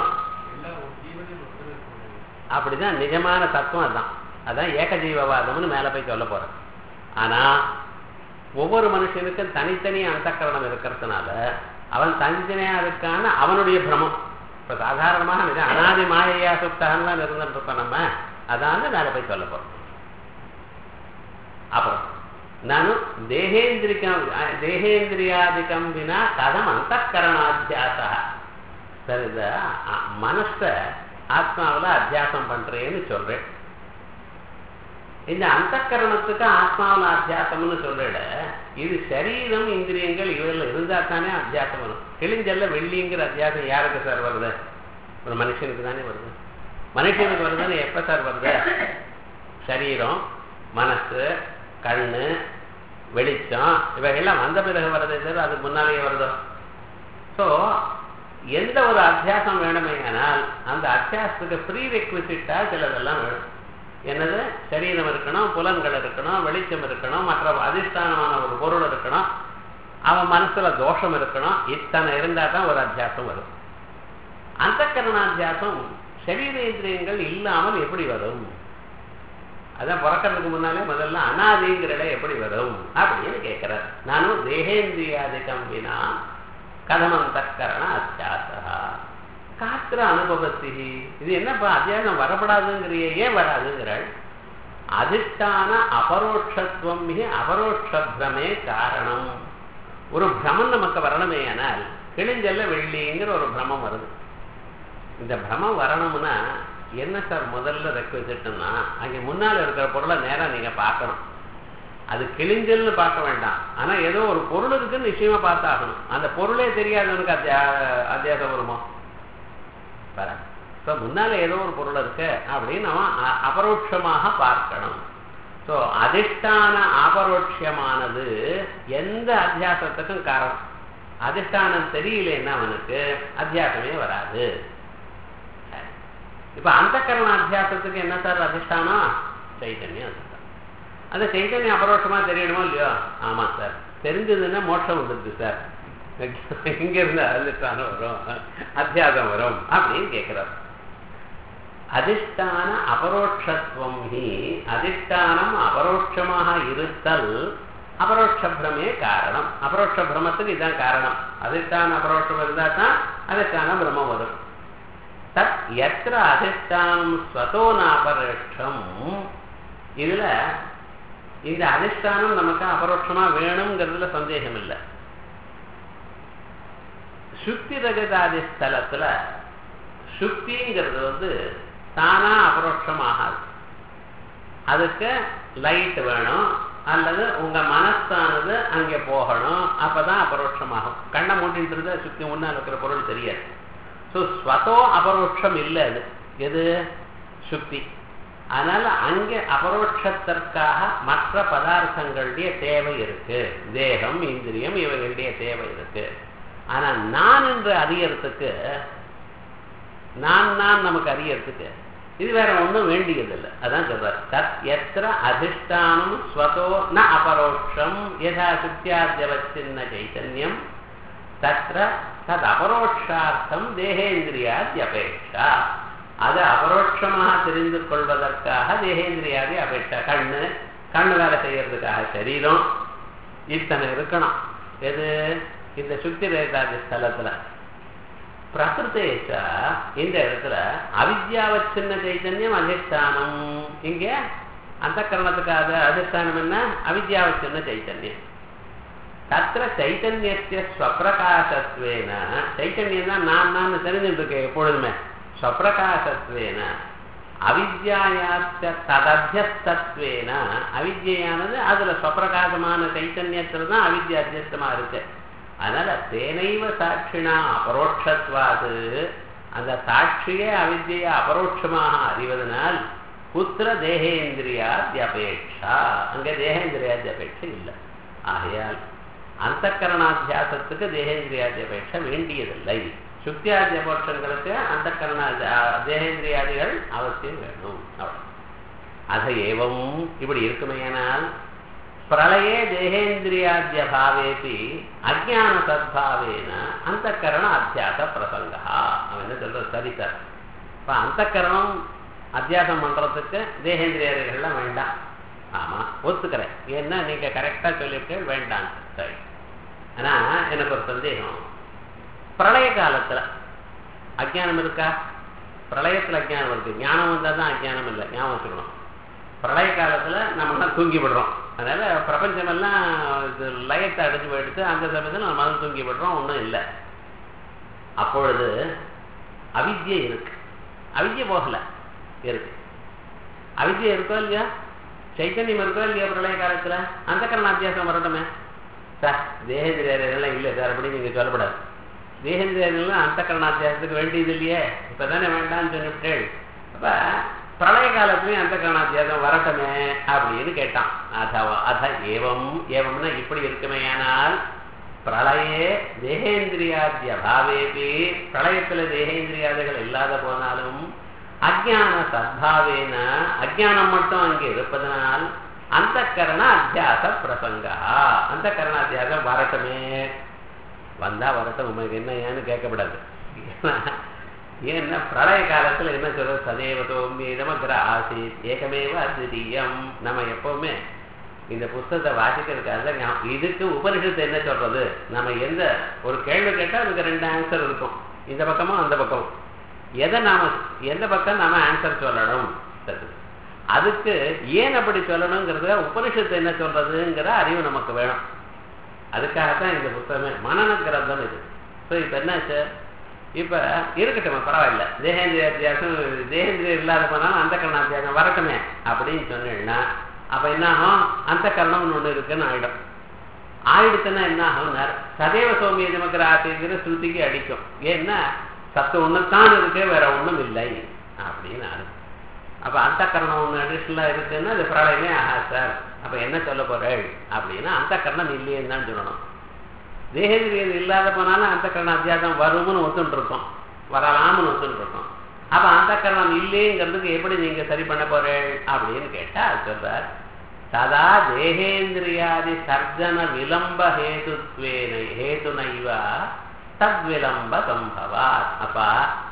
அப்படிதான் நிஜமான தத்துவம் அதுதான் அதான் ஏகஜீவவாதம்னு மேல போய் சொல்ல போறேன் ஆனா ஒவ்வொரு மனுஷனுக்கும் தனித்தனி அந்தக்கரணம் இருக்கிறதுனால அவன் தனித்தனியா இருக்கான்னு அவனுடைய பிரமம் இப்ப சாதாரணமாக நிஜம் அனாதி மாயையா சுப்தான்னு தான் இருந்துட்டு இருக்கோம் நம்ம அதான் மேல போய் சொல்ல போறோம் அப்புறம் ನಾನು ದೇಹೇಂದ್ರಿಕಂ ದೇಹೇಂದ್ರಿಯಾದಿಕಂ ವಿನಾ ಕಥಂ ಅಂತಃಕರಣಾಧ್ಯಾಸ சரி இந்த மனசை ஆத்மாவில் அத்தியாசம் பண்றேன்னு சொல்றேன் இந்த அந்தக்கரணத்துக்கு ஆத்மாவில் அத்தியாசம்னு சொல்றேட இது சரீரம் இந்திரியங்கள் இவைகள் இருந்தா தானே அத்தியாசம் வரும் கிழிஞ்சல்ல வெள்ளிங்கிற அத்தியாசம் யாருக்கு சார் வருது ஒரு மனுஷனுக்கு தானே வருது மனுஷனுக்கு வருதுன்னு எப்ப சார் வருது சரீரம் மனசு கண்ணு வெளிச்சம் இவைகள்லாம் வந்த பிறகு வர்றதே தவிர அதுக்கு முன்னாலேயே வருதோ ஸோ எந்த ஒரு அத்தியாசம் வேணுமேயானால் அந்த அத்தியாசத்துக்கு ப்ரீ ரெக்விசிட்டா சிலதெல்லாம் வேணும் என்னது சரீரம் இருக்கணும் புலன்கள் இருக்கணும் வெளிச்சம் இருக்கணும் மற்ற அதிஷ்டானமான ஒரு பொருள் இருக்கணும் அவன் மனசுல தோஷம் இருக்கணும் இத்தனை இருந்தா தான் ஒரு அத்தியாசம் வரும் அந்த கரணாத்தியாசம் சரீரேந்திரியங்கள் இல்லாமல் எப்படி வரும் அதான் பிறக்கிறதுக்கு முன்னாலே முதல்ல அனாதிங்கிற இடம் எப்படி வரும் அப்படின்னு கேட்கிறார் நானும் தேகேந்திரியாதிக்கம் வினா கதமந்த கரண அத்தியாசா காத்திர அனுபவத்தி இது என்னப்பா அத்தியாசம் வரப்படாதுங்கிறிய ஏன் வராதுங்கிறாள் அதிஷ்டான அபரோட்சத்துவம் மிக அபரோட்ச பிரமே காரணம் ஒரு பிரமம் நமக்கு வரணுமே ஆனால் கிழிஞ்சல்ல வெள்ளிங்கிற ஒரு பிரமம் வருது இந்த பிரமம் வரணும்னா என்ன சார் முதல்ல ரெக்வசிட்னா அங்கே முன்னால் இருக்கிற பொருளை நேராக நீங்கள் பார்க்கணும் அது கிழிஞ்சல்னு பார்க்க வேண்டாம் ஆனால் ஏதோ ஒரு பொருள் இருக்குன்னு நிச்சயமா பார்த்தாகணும் அந்த பொருளே தெரியாதவனுக்கு அத்தியா அத்தியாசம் வருமோ வர ஸோ முன்னால் ஏதோ ஒரு பொருள் இருக்கு அப்படின்னு அவன் அ- அபரோட்சமாக பார்க்கணும் ஸோ அதிஷ்டான அபரோட்சமானது எந்த அத்தியாசத்துக்கும் காரணம் அதிஷ்டானம் தெரியலன்னா அவனுக்கு அத்தியாசமே வராது சரி. இப்ப அந்த கரண அத்தியாசத்துக்கு என்ன சார் அதிஷ்டானம் சைத்தன்யம் அதிஷ்டானம் அந்த சைத்தன்யம் அபரோட்சமா தெரியணுமோ இல்லையோ ஆமா சார் தெரிஞ்சதுன்னா மோட்சம் வந்துருது சார் இங்க இருந்து அதிஷ்டானம் வரும் அத்தியாசம் வரும் அப்படின்னு கேட்கிறார் அதிஷ்டான அபரோட்சத்துவம் ஹி அதிஷ்டானம் அபரோட்சமாக இருத்தல் அபரோட்ச பிரமே காரணம் அபரோட்ச பிரமத்துக்கு இதுதான் காரணம் அதிஷ்டான அபரோட்சம் இருந்தா தான் அதிஷ்டான பிரம்மம் வரும் தத் எத்திர அதிஷ்டானம் ஸ்வதோனாபரோட்சம் இதுல இந்த அதிஷ்டானம் நமக்கு அபரோட்சமா வேணுங்கிறதுல சந்தேகம் இல்லை சுக்தி ரகதாதி ஸ்தலத்துல சுக்திங்கிறது வந்து தானா அபரோட்சமாகாது அதுக்கு லைட் வேணும் அல்லது உங்க மனசானது அங்கே போகணும் அப்பதான் அபரோட்சமாகும் கண்ணை மூட்டிட்டு இருந்தா சுத்தி முன்னால் இருக்கிற பொருள் தெரியாது ஸோ ஸ்வதோ அபரோட்சம் இல்லை அது எது சுக்தி அதனால அங்கே அபரோட்சத்திற்காக மற்ற பதார்த்தங்களுடைய தேவை இருக்கு தேகம் இந்திரியம் இவைகளுடைய தேவை இருக்கு ஆனா நான் என்று அறியறதுக்கு நான் நான் நமக்கு அறியறதுக்கு இது வேற ஒண்ணும் வேண்டியதில்லை அதான் சொல்றார் தத் எத்திர அதிஷ்டானம் ஸ்வதோ ந அபரோக்ஷம் யதா சுத்தியாத்தியவச்சின்ன சைத்தன்யம் தத்ர தத் அபரோக்ஷார்த்தம் தேகேந்திரியாதி அபேட்சா அது அபரோட்சமாக தெரிந்து கொள்வதற்காக தேகேந்திரியாதி அபேட்சா கண்ணு கண்ணு வேலை செய்யறதுக்காக சரீரம் இத்தனை இருக்கணும் எது இந்த சுத்தி ரேகாதி ஸ்தலத்துல பிரகிருத்தேச்ச இந்த இடத்துல அவித்யாவச்சின்ன சைத்தன்யம் அதிஷ்டானம் இங்க அந்த கரணத்துக்காக அதிஷ்டானம் என்ன அவித்யாவச்சின்ன சைத்தன்யம் தத்திர சைத்தன்யத்திய ஸ்வப்பிரகாசத்வேன சைத்தன்யம் தான் நான் நான் தெரிஞ்சுட்டு இருக்கேன் எப்பொழுதுமே ஸ்வப்பிரகாசத்வேன அவித்யாயாச்ச ததத்தியஸ்தத்வேன அவித்யானது அதுல ஸ்வப்பிரகாசமான சைத்தன்யத்துல தான் அவித்யா அத்தியஸ்தமா இருக்கு அதனால தேனைவ சாட்சினா அபரோட்சத்வாது அந்த சாட்சியே அவித்தியை அபரோட்சமாக அறிவதனால் புத்திர தேகேந்திரியாத்யபேட்சா அங்கே தேகேந்திரியாத்யபேட்சை இல்லை ஆகையால் அந்த கரணாத்தியாசத்துக்கு தேகேந்திரியாத்யபேட்சை வேண்டியதில்லை சுத்தியாத்தியபோட்சங்களுக்கு அந்த கரண தேகேந்திரியாதிகள் அவசியம் வேணும் அவ்வளவு அத ஏவம் இப்படி இருக்குமையானால் பிரளயே தேகேந்திரியாத்திய பாவேபி அஜான சத்பாவேன அந்த கரண அத்தியாச பிரசங்கா அவன் என்ன சொல்றது சரி சார் இப்ப அந்த கரணம் அத்தியாசம் பண்றதுக்கு தேகேந்திரியாதிகள்லாம் வேண்டாம் ஆமா ஒத்துக்கிறேன் ஏன்னா நீங்க கரெக்டா சொல்லிட்டு வேண்டாம் சரி ஆனா எனக்கு ஒரு சந்தேகம் பிரளய காலத்துல அஜானம் இருக்கா பிரளயத்துல அஜானம் இருக்கு ஞானம் வந்தா தான் அஜானம் இல்லை ஞாபகம் வச்சுக்கணும் பிரளய காலத்துல நம்மளாம் தூங்கி விடுறோம் அதனால பிரபஞ்சமெல்லாம் இது லயத்தை அடைஞ்சு போயிடுத்து அந்த சமயத்தில் நம்ம மதம் தூங்கி விடுறோம் ஒன்றும் இல்லை அப்பொழுது அவித்யை இருக்கு அவித்யை போகல இருக்கு அவித்யை இருக்கோ இல்லையா சைத்தன்யம் இருக்கோ இல்லையா பிரளய காலத்துல அந்த கரண அத்தியாசம் வரட்டுமே சார் தேகேந்திரியெல்லாம் இல்லை சார் அப்படி நீங்க சொல்லப்படாது தேகேந்திரியெல்லாம் அந்த கரணாத்தியாசத்துக்கு வேண்டியது இல்லையே இப்பதானே வேண்டாம்னு சொல்லிவிட்டேள் அப்ப பிரளய காலத்துலயும் அந்த கரணாத்தியாசம் வரட்டுமே அப்படின்னு கேட்டான் அதவா அத ஏவம் ஏவம்னா இப்படி இருக்குமேயானால் பிரளயே தேகேந்திரியாத்திய பாவேபி பிரளயத்துல தேகேந்திரியாதிகள் இல்லாத போனாலும் அஜான சத்பாவேன அஜானம் மட்டும் அங்கே இருப்பதனால் அந்த கரண அத்தியாச பிரசங்கா அந்த கரண அத்தியாசம் வரட்டுமே வந்தா வரட்டும் உங்களுக்கு என்ன ஏன்னு கேட்கப்படாது ஏன்னா பிரளய காலத்துல என்ன சொல்றது சதேவதோம் இதமகிர ஆசித் ஏகமேவ அத்விதீயம் நம்ம எப்பவுமே இந்த புஸ்தகத்தை வாசிக்கிறதுக்காக தான் ஞா- இதுக்கு உபனிஷத்து என்ன சொல்றது நம்ம எந்த ஒரு கேள்வி கேட்டா அதுக்கு ரெண்டு ஆன்சர் இருக்கும் இந்த பக்கமும் அந்த பக்கமும் எதை நாம எந்த பக்கம் நாம ஆன்சர் சொல்லணும் சரி. அதுக்கு ஏன் அப்படி சொல்லணுங்கிறத உபனிஷத்து என்ன சொல்றதுங்கிற அறிவு நமக்கு வேணும் அதுக்காகத்தான் இந்த புத்தகமே மனன கிரந்தம் இது ஸோ இப்போ என்னாச்சு இப்போ இருக்கட்டும் பரவாயில்ல தேகேந்திரிய அத்தியாசம் தேகேந்திரியம் இல்லாத போனாலும் அந்த கரண அத்தியாசம் வரட்டுமே அப்படின்னு சொன்னீங்கன்னா அப்போ என்ன ஆகும் அந்த கரணம்னு ஒன்று இருக்குன்னு ஆயிடும் ஆயிடுச்சுன்னா என்ன ஆகும்னார் சதேவ சௌமிய நமக்கிற ஆசைங்கிற ஸ்ருதிக்கு அடிக்கும் ஏன்னா சத்து ஒன்றுத்தான் இருக்கு வேற ஒன்றும் இல்லை அப்படின்னு அர்த்தம் அப்ப அந்த கரணம் ஒன்று அடிஷனலாக இருக்குன்னா அது பிரளயமே ஆஹா சார் அப்ப என்ன சொல்ல போறேள் அப்படின்னா அந்த கரணம் இல்லையேன்னு தான் சொல்லணும் தேகேந்திரியது இல்லாத போனாலும் அந்த கரணம் அத்தியாசம் வரும்னு ஒத்துட்டு இருக்கோம் வரலாம்னு ஒத்துட்டு இருக்கோம் அப்ப அந்த கரணம் இல்லைங்கிறதுக்கு எப்படி நீங்க சரி பண்ண போறேள் அப்படின்னு கேட்டா அது சொல்றார் சதா தேகேந்திரியாதி சர்ஜன விளம்ப ஹேதுத்வேன ஹேதுனைவ தத்விளம்ப சம்பவாத் அப்பா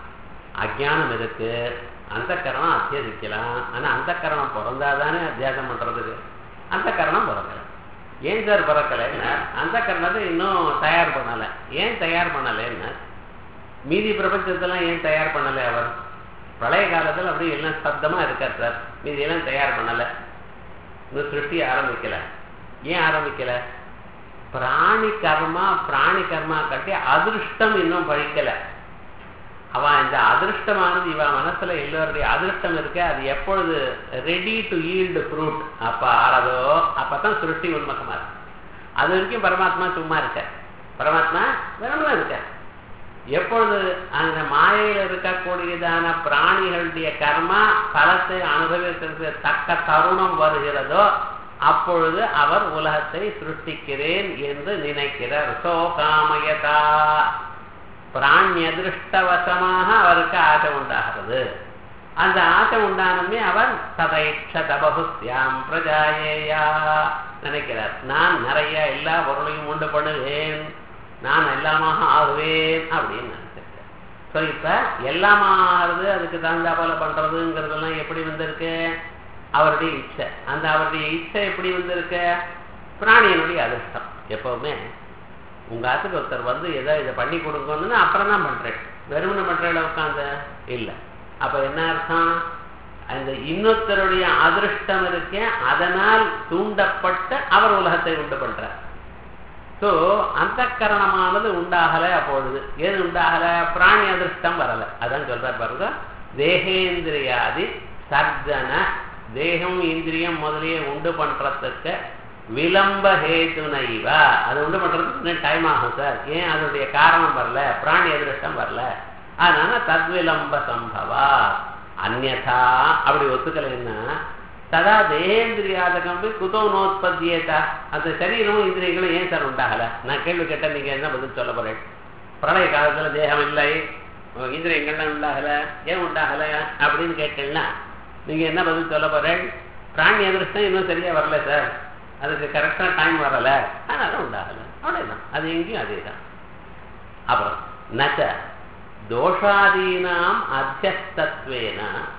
அஜானம் இருக்கு அந்த கரணம் அத்தியசிக்கலாம் ஆனா அந்த கரணம் பிறந்தாதானே அத்தியாசம் பண்றதுக்கு அந்த கரணம் பிறக்கல ஏன் சார் பிறக்கலைன்னா அந்த கரணத்தை இன்னும் தயார் பண்ணல ஏன் தயார் பண்ணலைன்னா மீதி பிரபஞ்சத்தெல்லாம் ஏன் தயார் பண்ணலை அவர் பிரளய காலத்தில் அப்படியே எல்லாம் சப்தமா இருக்கார் சார் மீதி எல்லாம் தயார் பண்ணல இன்னும் சிருஷ்டி ஆரம்பிக்கல ஏன் ஆரம்பிக்கல பிராணி கர்மா பிராணி கர்மா கட்டி அதிருஷ்டம் இன்னும் பழிக்கல அவன் இந்த அதிருஷ்டமானது இவன் மனசுல எல்லோருடைய அதிருஷ்டம் இருக்கு அது எப்பொழுது ரெடி டு ஈல்டு ஃப்ரூட் அப்ப ஆறதோ அப்பதான் சிருஷ்டி உண்மகமா இருக்கு அது வரைக்கும் பரமாத்மா சும்மா இருக்க பரமாத்மா வெறுமதான் இருக்க எப்பொழுது அந்த மாயையில் இருக்கக்கூடியதான பிராணிகளுடைய கர்மா பலத்தை அனுபவிக்கிறதுக்கு தக்க தருணம் வருகிறதோ அப்பொழுது அவர் உலகத்தை சிருஷ்டிக்கிறேன் என்று நினைக்கிறார் சோ காமயதா பிராணியதிருஷ்டவசமாக அவருக்கு ஆசை உண்டாகிறது அந்த ஆசை உண்டானமே அவர் சதைட்சத பகுஸ்யாம் பிரஜாயேயா நினைக்கிறார் நான் நிறைய எல்லா பொருளையும் உண்டு பண்ணுவேன் நான் எல்லாமாக ஆகுவேன் அப்படின்னு நினைச்சிருக்கேன் ஸோ இப்போ எல்லாமாகிறது அதுக்கு தகுந்தா போல பண்றதுங்கிறதெல்லாம் எப்படி வந்திருக்கு அவருடைய இச்சை அந்த அவருடைய இச்சை எப்படி வந்திருக்கு பிராணியனுடைய அதிர்ஷ்டம் எப்பவுமே உங்க ஆத்துக்கு ஒருத்தர் வந்து ஏதோ இதை பண்ணி கொடுக்கணும்னு அப்புறம் தான் பண்றேன் வெறுமனை பண்றேன் உட்காந்து இல்லை அப்ப என்ன அர்த்தம் அந்த இன்னொருத்தருடைய அதிருஷ்டம் இருக்கே அதனால் தூண்டப்பட்டு அவர் உலகத்தை உண்டு பண்றார் ஸோ அந்த கரணமானது உண்டாகலை அப்பொழுது ஏது உண்டாகல பிராணி அதிருஷ்டம் வரல அதான் சொல்றார் பாருங்க தேகேந்திரியாதி சர்ஜன தேகம் இந்திரியம் முதலிய உண்டு பண்றதுக்கு விளம்ப ஹேதுனைவ அது உண்டு பண்றதுக்கு இன்னும் டைம் ஆகும் சார் ஏன் அதனுடைய காரணம் வரல பிராணி அதிருஷ்டம் வரல அதனால தத்விளம்ப சம்பவா அந்நதா அப்படி ஒத்துக்கலைன்னா ததா தேகேந்திரியாதகம் போய் குதோ நோத்பத்தியேதா அந்த சரீரமும் இந்திரியங்களும் ஏன் சார் உண்டாகல நான் கேள்வி கேட்டேன் நீங்க என்ன பதில் சொல்ல போறேன் பிரளய காலத்துல தேகம் இல்லை இந்திரியங்கள்லாம் உண்டாகல ஏன் உண்டாகல அப்படின்னு கேட்டேன்னா நீங்க என்ன பதில் சொல்ல போறேன் பிராணி அதிருஷ்டம் இன்னும் சரியா வரல சார் அதுக்கு கரெக்டான டைம் வரல அதனால உண்டாகல அவ்வளவுதான் அது எங்கேயும் அதே தான் அப்புறம் நச்ச தோஷாதீனாம் அத்தியஸ்தத்வேன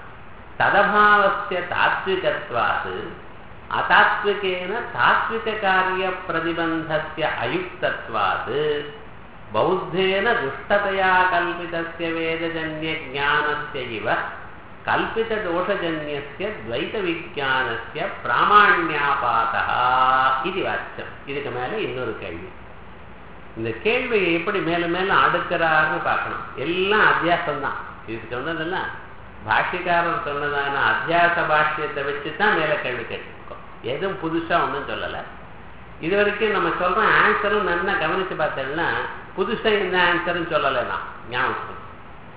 ததபாவஸ்ய தாத்விகத்வாத் அதாத்விகேன தாத்விக காரிய பிரதிபந்தஸ்ய அயுக்தத்வாத் பௌத்தேன துஷ்டதையா கல்பிதஸ்ய வேதஜன்ய ஞானஸ்ய இவ கல்பித தோஷஜன்யஸ்ய துவைத விஜானஸ்ய பிராமாண்யாபாதா இது வாச்சம் இதுக்கு மேல இன்னொரு கேள்வி இந்த கேள்வியை எப்படி மேலும் மேலும் அடுக்கிறாருன்னு பார்க்கணும் எல்லாம் அத்தியாசம் தான் இதுக்கு சொன்னதெல்லாம் பாஷ்யக்காரர் சொன்னதான அத்தியாச பாஷ்யத்தை வச்சு தான் மேல கேள்வி கேட்டிருக்கோம் எதுவும் புதுசா ஒன்றும் சொல்லலை இது வரைக்கும் நம்ம சொல்ற ஆன்சரும் நல்லா கவனிச்சு பார்த்தேன்னா புதுசா இந்த ஆன்சரும் சொல்லலை நான் ஞாபகம்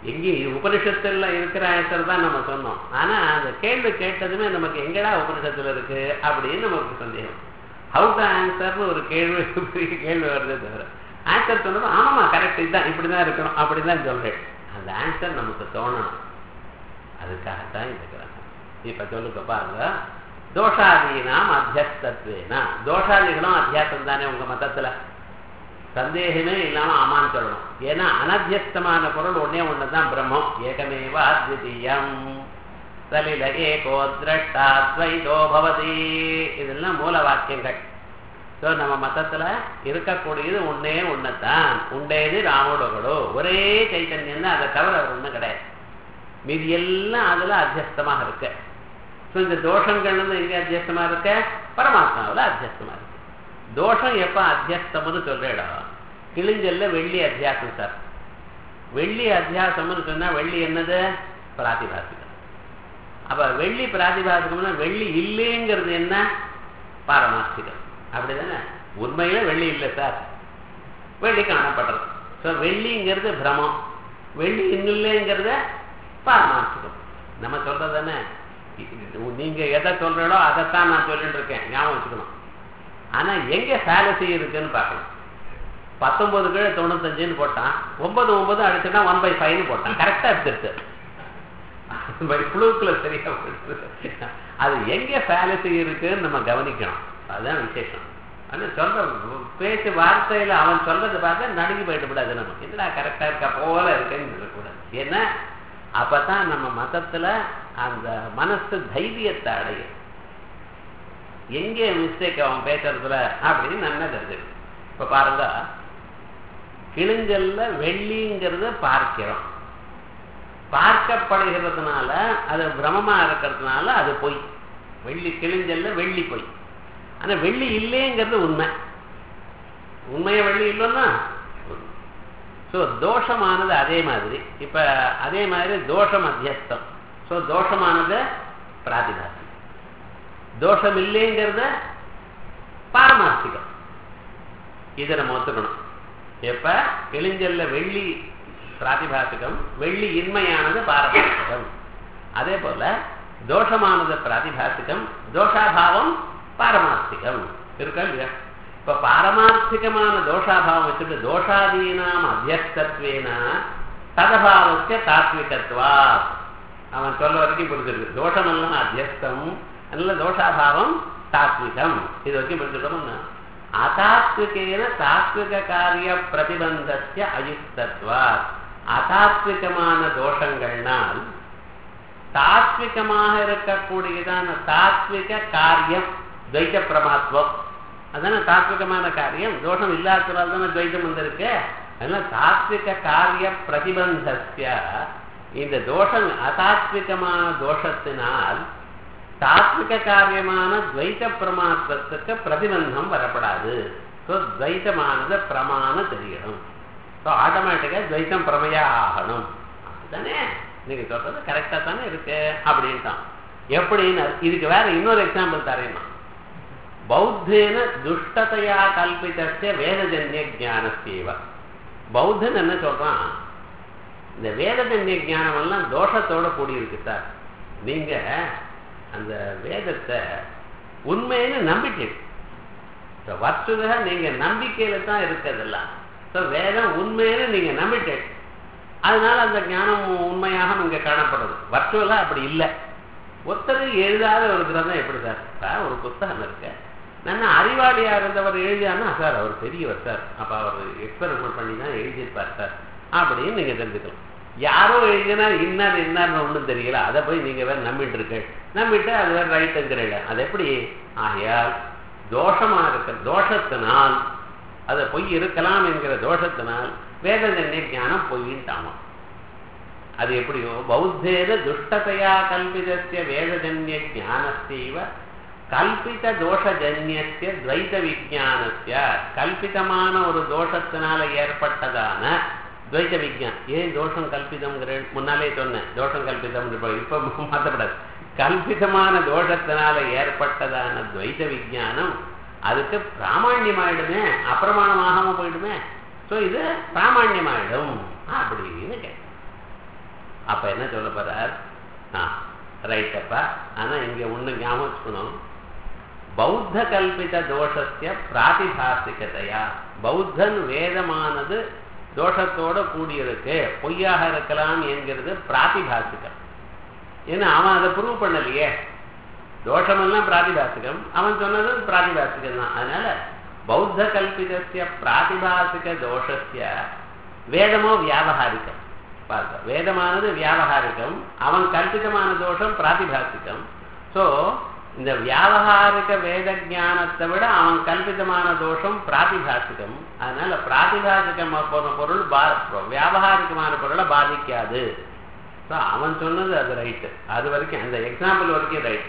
எங்கேயும் உபனிஷத்துல இருக்கிற ஆன்சர் தான் நம்ம சொன்னோம் ஆனா அந்த கேள்வி கேட்டதுமே நமக்கு எங்கடா உபனிஷத்துல இருக்கு அப்படின்னு நமக்கு சந்தேகம் ஹவு டு ஆன்சர்னு ஒரு கேள்வி பெரிய கேள்வி வருதே தவிர ஆன்சர் சொன்னது ஆமாமா கரெக்ட் இதுதான் இப்படிதான் இருக்கணும் அப்படிதான் சொல்றேன் அந்த ஆன்சர் நமக்கு தோணணும் அதுக்காகத்தான் இந்த கிரகம் இப்ப சொல்லுங்க பாருங்க தோஷாதீனாம் அத்தியஸ்தத்வேனா தோஷாதிகளும் அத்தியாசம் தானே உங்க மதத்துல சந்தேகமே இல்லாம ஆமான்னு சொல்லணும் ஏன்னா அனத்தியஸ்தமான பொருள் ஒன்னே ஒண்ணுதான் பிரம்மம் ஏகமேவ அத்விதீயம் சலில ஏகோ திரஷ்டா துவைதோ பவதி இதெல்லாம் மூல வாக்கியங்கள் ஸோ நம்ம மதத்துல இருக்கக்கூடியது ஒன்னே ஒண்ணுதான் உண்டேது ராமுடகளோ ஒரே சைத்தன்யம் தான் அதை தவிர ஒண்ணு கிடையாது மீதி எல்லாம் அதுல அத்தியஸ்தமாக இருக்கு ஸோ இந்த தோஷங்கள் எங்க அத்தியஸ்தமா இருக்க பரமாத்மாவில் அத்தியஸ்தமா இருக்கு தோஷம் எப்ப அத்தியஸ்தம்னு சொல்றேடா கிழிஞ்சல்ல வெள்ளி அத்தியாசம் சார் வெள்ளி அத்தியாசம்னு சொன்னா வெள்ளி என்னது பிராதிபாசிகம் அப்ப வெள்ளி பிராதிபாசிகம்னா வெள்ளி இல்லைங்கிறது என்ன பாரமார்த்திகம் அப்படிதானே உண்மையில வெள்ளி இல்லை சார் வெள்ளி காணப்படுறது ஸோ வெள்ளிங்கிறது பிரமம் வெள்ளி இல்லைங்கிறத பாரமார்த்திகம் நம்ம சொல்றது தானே நீங்க எதை சொல்றீங்களோ அதைத்தான் நான் சொல்லிட்டு இருக்கேன் ஞாபகம் வச்சுக்கணும் ஆனா எங்க ஃபேலசி இருக்குன்னு பார்க்கணும் பத்தொன்பது கீழே தொண்ணூத்தஞ்சுன்னு போட்டான் ஒன்பது ஒன்பது அடிச்சுன்னா ஒன் பை ஃபைவ்னு போட்டான் கரெக்டா எடுத்துருச்சு புழுக்குல சரியா போயிடுச்சு அது எங்க ஃபேலசி இருக்குன்னு நம்ம கவனிக்கணும் அதுதான் விசேஷம் ஆனா சொல்ற பேச்சு வார்த்தையில அவன் சொல்றதை பார்த்தா நடுங்கி போயிட்டு கூடாது நமக்கு என்னடா கரெக்டா இருக்கா போல இருக்குன்னு சொல்லக்கூடாது ஏன்னா அப்பதான் நம்ம மதத்துல அந்த மனசு தைரியத்தை அடையும் எங்கே மிஸ்டேக் அவன் பேசுறதுல அப்படின்னு நல்லா தெரிஞ்சிருக்கு இப்ப பாருங்க கிழிஞ்சல்ல வெள்ளிங்கிறத பார்க்கிறோம் பார்க்கப்படுகிறதுனால அது பிரமமா இருக்கிறதுனால அது பொய் வெள்ளி கிழிஞ்சல்ல வெள்ளி பொய் ஆனா வெள்ளி இல்லைங்கிறது உண்மை உண்மைய வெள்ளி இல்லைன்னா ஸோ தோஷமானது அதே மாதிரி இப்ப அதே மாதிரி தோஷம் அத்தியஸ்தம் ஸோ தோஷமானது பிராதிபாசி தோஷம் இல்லைங்கிறத பாரமார்த்திகம் இதை நம்ம ஒத்துக்கணும் எப்ப கிழிஞ்சல்ல வெள்ளி பிராதிபாசிகம் வெள்ளி இன்மையானது பாரமார்த்திகம் அதே போல தோஷமானது பிராதிபாசிகம் தோஷாபாவம் பாரமார்த்திகம் இருக்கா இல்லையா இப்ப பாரமார்த்திகமான தோஷாபாவம் வச்சுட்டு தோஷாதீனாம் அத்தியஸ்தத்வேன ததபாவசிய தாத்விகத்வா அவன் சொல்ல வரைக்கும் புரிஞ்சிருக்கு தோஷமெல்லாம் அத்தியஸ்தம் அதனால தோஷாபாவம் தாத்விகம் இது வரைக்கும் புரிஞ்சுக்கணும்னா அதாத்விகேன தாத்விக காரிய பிரதிபந்தஸ்ய அயுக்தத்வா அதாத்விகமான தோஷங்கள்னால் தாத்விகமாக இருக்கக்கூடியதான தாத்விக காரியம் துவைத்த பிரமாத்வம் அதான தாத்விகமான காரியம் தோஷம் இல்லாததால் தானே துவைத்தம் வந்திருக்கு அதனால தாத்விக காரிய பிரதிபந்தஸ்ய இந்த தோஷம் அதாத்விகமான தோஷத்தினால் தாத்விக காரியமான துவைத்த பிரமாத்வத்துக்கு பிரதிபந்தம் வரப்படாது ஸோ துவைத்தமானது பிரமாண தெரியணும் ஸோ ஆட்டோமேட்டிக்காக துவைத்தம் பிரமையா ஆகணும் அப்படித்தானே நீங்க சொல்றது கரெக்டா தானே இருக்கு அப்படின்ட்டான் எப்படின்னு இதுக்கு வேற இன்னொரு எக்ஸாம்பிள் தரேன் பௌத்தேன துஷ்டதையா கல்பித்தே வேதஜன்ய ஜானஸ்தேவ பௌத்தன் என்ன சொல்றான் இந்த வேதஜன்ய ஜானம் எல்லாம் தோஷத்தோட கூடியிருக்கு சார் நீங்க அந்த வேதத்தை உண்மைன்னு நம்பிட்டீங்க வச்சுதா நீங்க நம்பிக்கையில தான் இருக்கிறதெல்லாம் ஸோ வேதம் உண்மைன்னு நீங்க நம்பிட்டீங்க அதனால அந்த ஞானம் உண்மையாக இங்க காணப்படுறது வர்ச்சுவலா அப்படி இல்லை ஒருத்தர் எழுதாத ஒரு கிரந்தம் எப்படி சார் ஒரு புத்தகம் இருக்கு நான் அறிவாளியா இருந்தவர் எழுதியானா சார் அவர் பெரியவர் சார் அப்ப அவர் எக்ஸ்பெரிமெண்ட் பண்ணி தான் எழுதியிருப்பார் சார் அப்படின்னு நீங்க தெரிஞ்சுக்கலாம் யாரோ எழுதினா இன்னார் இன்னார்னு ஒன்றும் தெரியல அதை போய் நீங்க வேற நம்பிட்டு இருக்க நம்பிட்டு அது வேற ரைட்டுங்கிறீங்க அது எப்படி ஆகையால் தோஷமா இருக்க தோஷத்தினால் அது பொய் இருக்கலாம் என்கிற தோஷத்தினால் வேதஜன்ய ஞானம் பொய்யின்ட்டாமா அது எப்படியோ பௌத்தேன துஷ்டதையா கல்பிதஸ்ய வேதஜன்ய ஞானஸ்தீவ கல்பித தோஷஜன்யஸ்ய துவைத விஜானஸ்ய கல்பிதமான ஒரு தோஷத்தினால ஏற்பட்டதான துவைத விஜான் ஏன் தோஷம் கல்பிதம்ங்கிற முன்னாலே சொன்னேன் தோஷம் கல்பிதம் இப்ப மாற்றப்படாது கல்பிதமான தோஷத்தினால ஏற்பட்டதான துவைத விஜானம் அதுக்கு பிராமாண்யமாயிடுமே அப்பிரமாணமாகாம போயிடுமே ஸோ இது பிராமாண்யமாயிடும் அப்படின்னு கேட்டேன் அப்ப என்ன சொல்ல போறார் ஆ ரைட்டப்பா ஆனா இங்க ஒண்ணு ஞாபகம் வச்சுக்கணும் பௌத்த கல்பித தோஷத்திய பிராதிபாசிகதையா பௌத்தன் வேதமானது தோஷத்தோட கூடியிருக்கு பொய்யாக இருக்கலாம் என்கிறது பிராதிபாசிகம் ஏன்னா அவன் அதை ப்ரூவ் பண்ணலையே தோஷமெல்லாம் பிராதிபாசிகம் அவன் சொன்னது பிராதிபாசிகம் தான் அதனால பௌத்த கல்பிதத்திய பிராதிபாசிக தோஷத்திய வேதமோ வியாபகாரிகம் பாருங்க வேதமானது வியாபகாரிகம் அவன் கல்பிதமான தோஷம் பிராதிபாசிகம் ஸோ இந்த வியாபகாரிக வேத ஞானத்தை விட அவன் கல்பிதமான தோஷம் பிராதிபாசிகம் அதனால பிராதிபாசிகம் போன பொருள் பா வியாபகாரிகமான பொருளை பாதிக்காது ஸோ அவன் சொன்னது அது ரைட்டு அது வரைக்கும் அந்த எக்ஸாம்பிள் வரைக்கும் ரைட்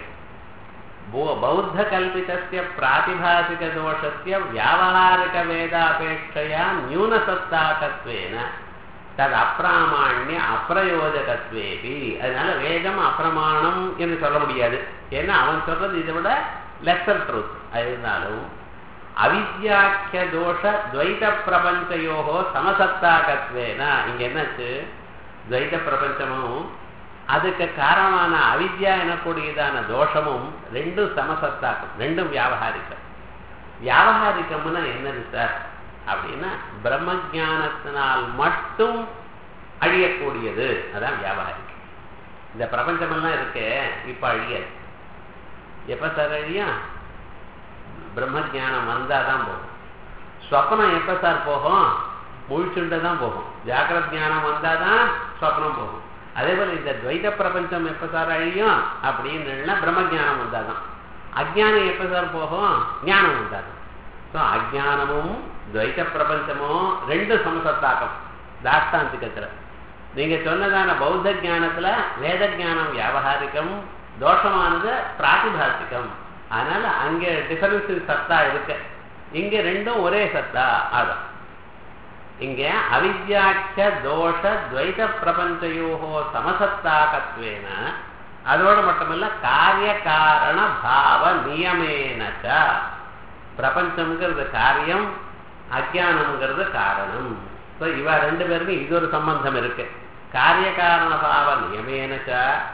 பௌத்த கல்பிதஸ்ய பிராதிபாசிக தோஷஸ்ய வியாபகாரிக வேதாபேட்சையா நியூனசத்தாக்கத்வேன தது அப்பிராமாண்ய அப்பிரயோஜகத்வேபி அதனால வேதம் அப்பிரமாணம் என்று சொல்ல முடியாது ஏன்னா அவன் சொல்றது இதை விட லெசர் ட்ரூத் இருந்தாலும் அவித்யாக்கிய தோஷ துவைத பிரபஞ்சயோகோ சமசத்தாகத்வேனா இங்க என்னாச்சு துவைத பிரபஞ்சமும் அதுக்கு காரணமான அவித்யா எனக்கூடியதான தோஷமும் ரெண்டும் சமசத்தாக்கும் ரெண்டும் வியாபகாரிக்கம் வியாபகாரிக்கம்னா என்னது சார் அப்படின்னா பிரம்ம ஜானத்தினால் மட்டும் அழியக்கூடியது அதான் வியாபகாரிக்கம் இந்த பிரபஞ்சமெல்லாம் இருக்கு இப்ப அழியாது எப்ப சார் அழியும் பிரம்ம ஜானம் வந்தாதான் போகும் ஸ்வப்னம் எப்ப சார் போகும் முழிச்சுண்டு தான் போகும் ஜாக்கிரத் ஞானம் வந்தாதான் ஸ்வப்னம் போகும் அதே போல இந்த துவைத பிரபஞ்சம் எப்ப சார் அழியும் அப்படின்னு பிரம்ம ஜானம் வந்தாதான் அஜானம் எப்ப சார் போகும் ஞானம் வந்தாதான் ஸோ அஜானமும் துவைத பிரபஞ்சமும் ரெண்டு சமசத்தாக்கம் தாஷ்டாந்திகத்தில் நீங்க சொன்னதான பௌத்த ஜானத்துல வேத ஜானம் வியாபகாரிகம் தோஷமானது பிராதிபாசிகம் அதனால அங்க டிஃபரன்ஸ் சத்தா இருக்கு இங்க ரெண்டும் ஒரே சத்தா அதான் இங்க அவித்யாட்ச தோஷ துவைத பிரபஞ்சயோகோ சமசத்தாகத்வேன அதோடு மட்டுமல்ல காரிய காரண பாவ நியமேனச்ச பிரபஞ்சம்ங்கிறது காரியம் அஜானம்ங்கிறது காரணம் ஸோ இவ ரெண்டு பேருக்கும் இது ஒரு சம்பந்தம் இருக்கு காரிய காரண பாவ நியமேனச்ச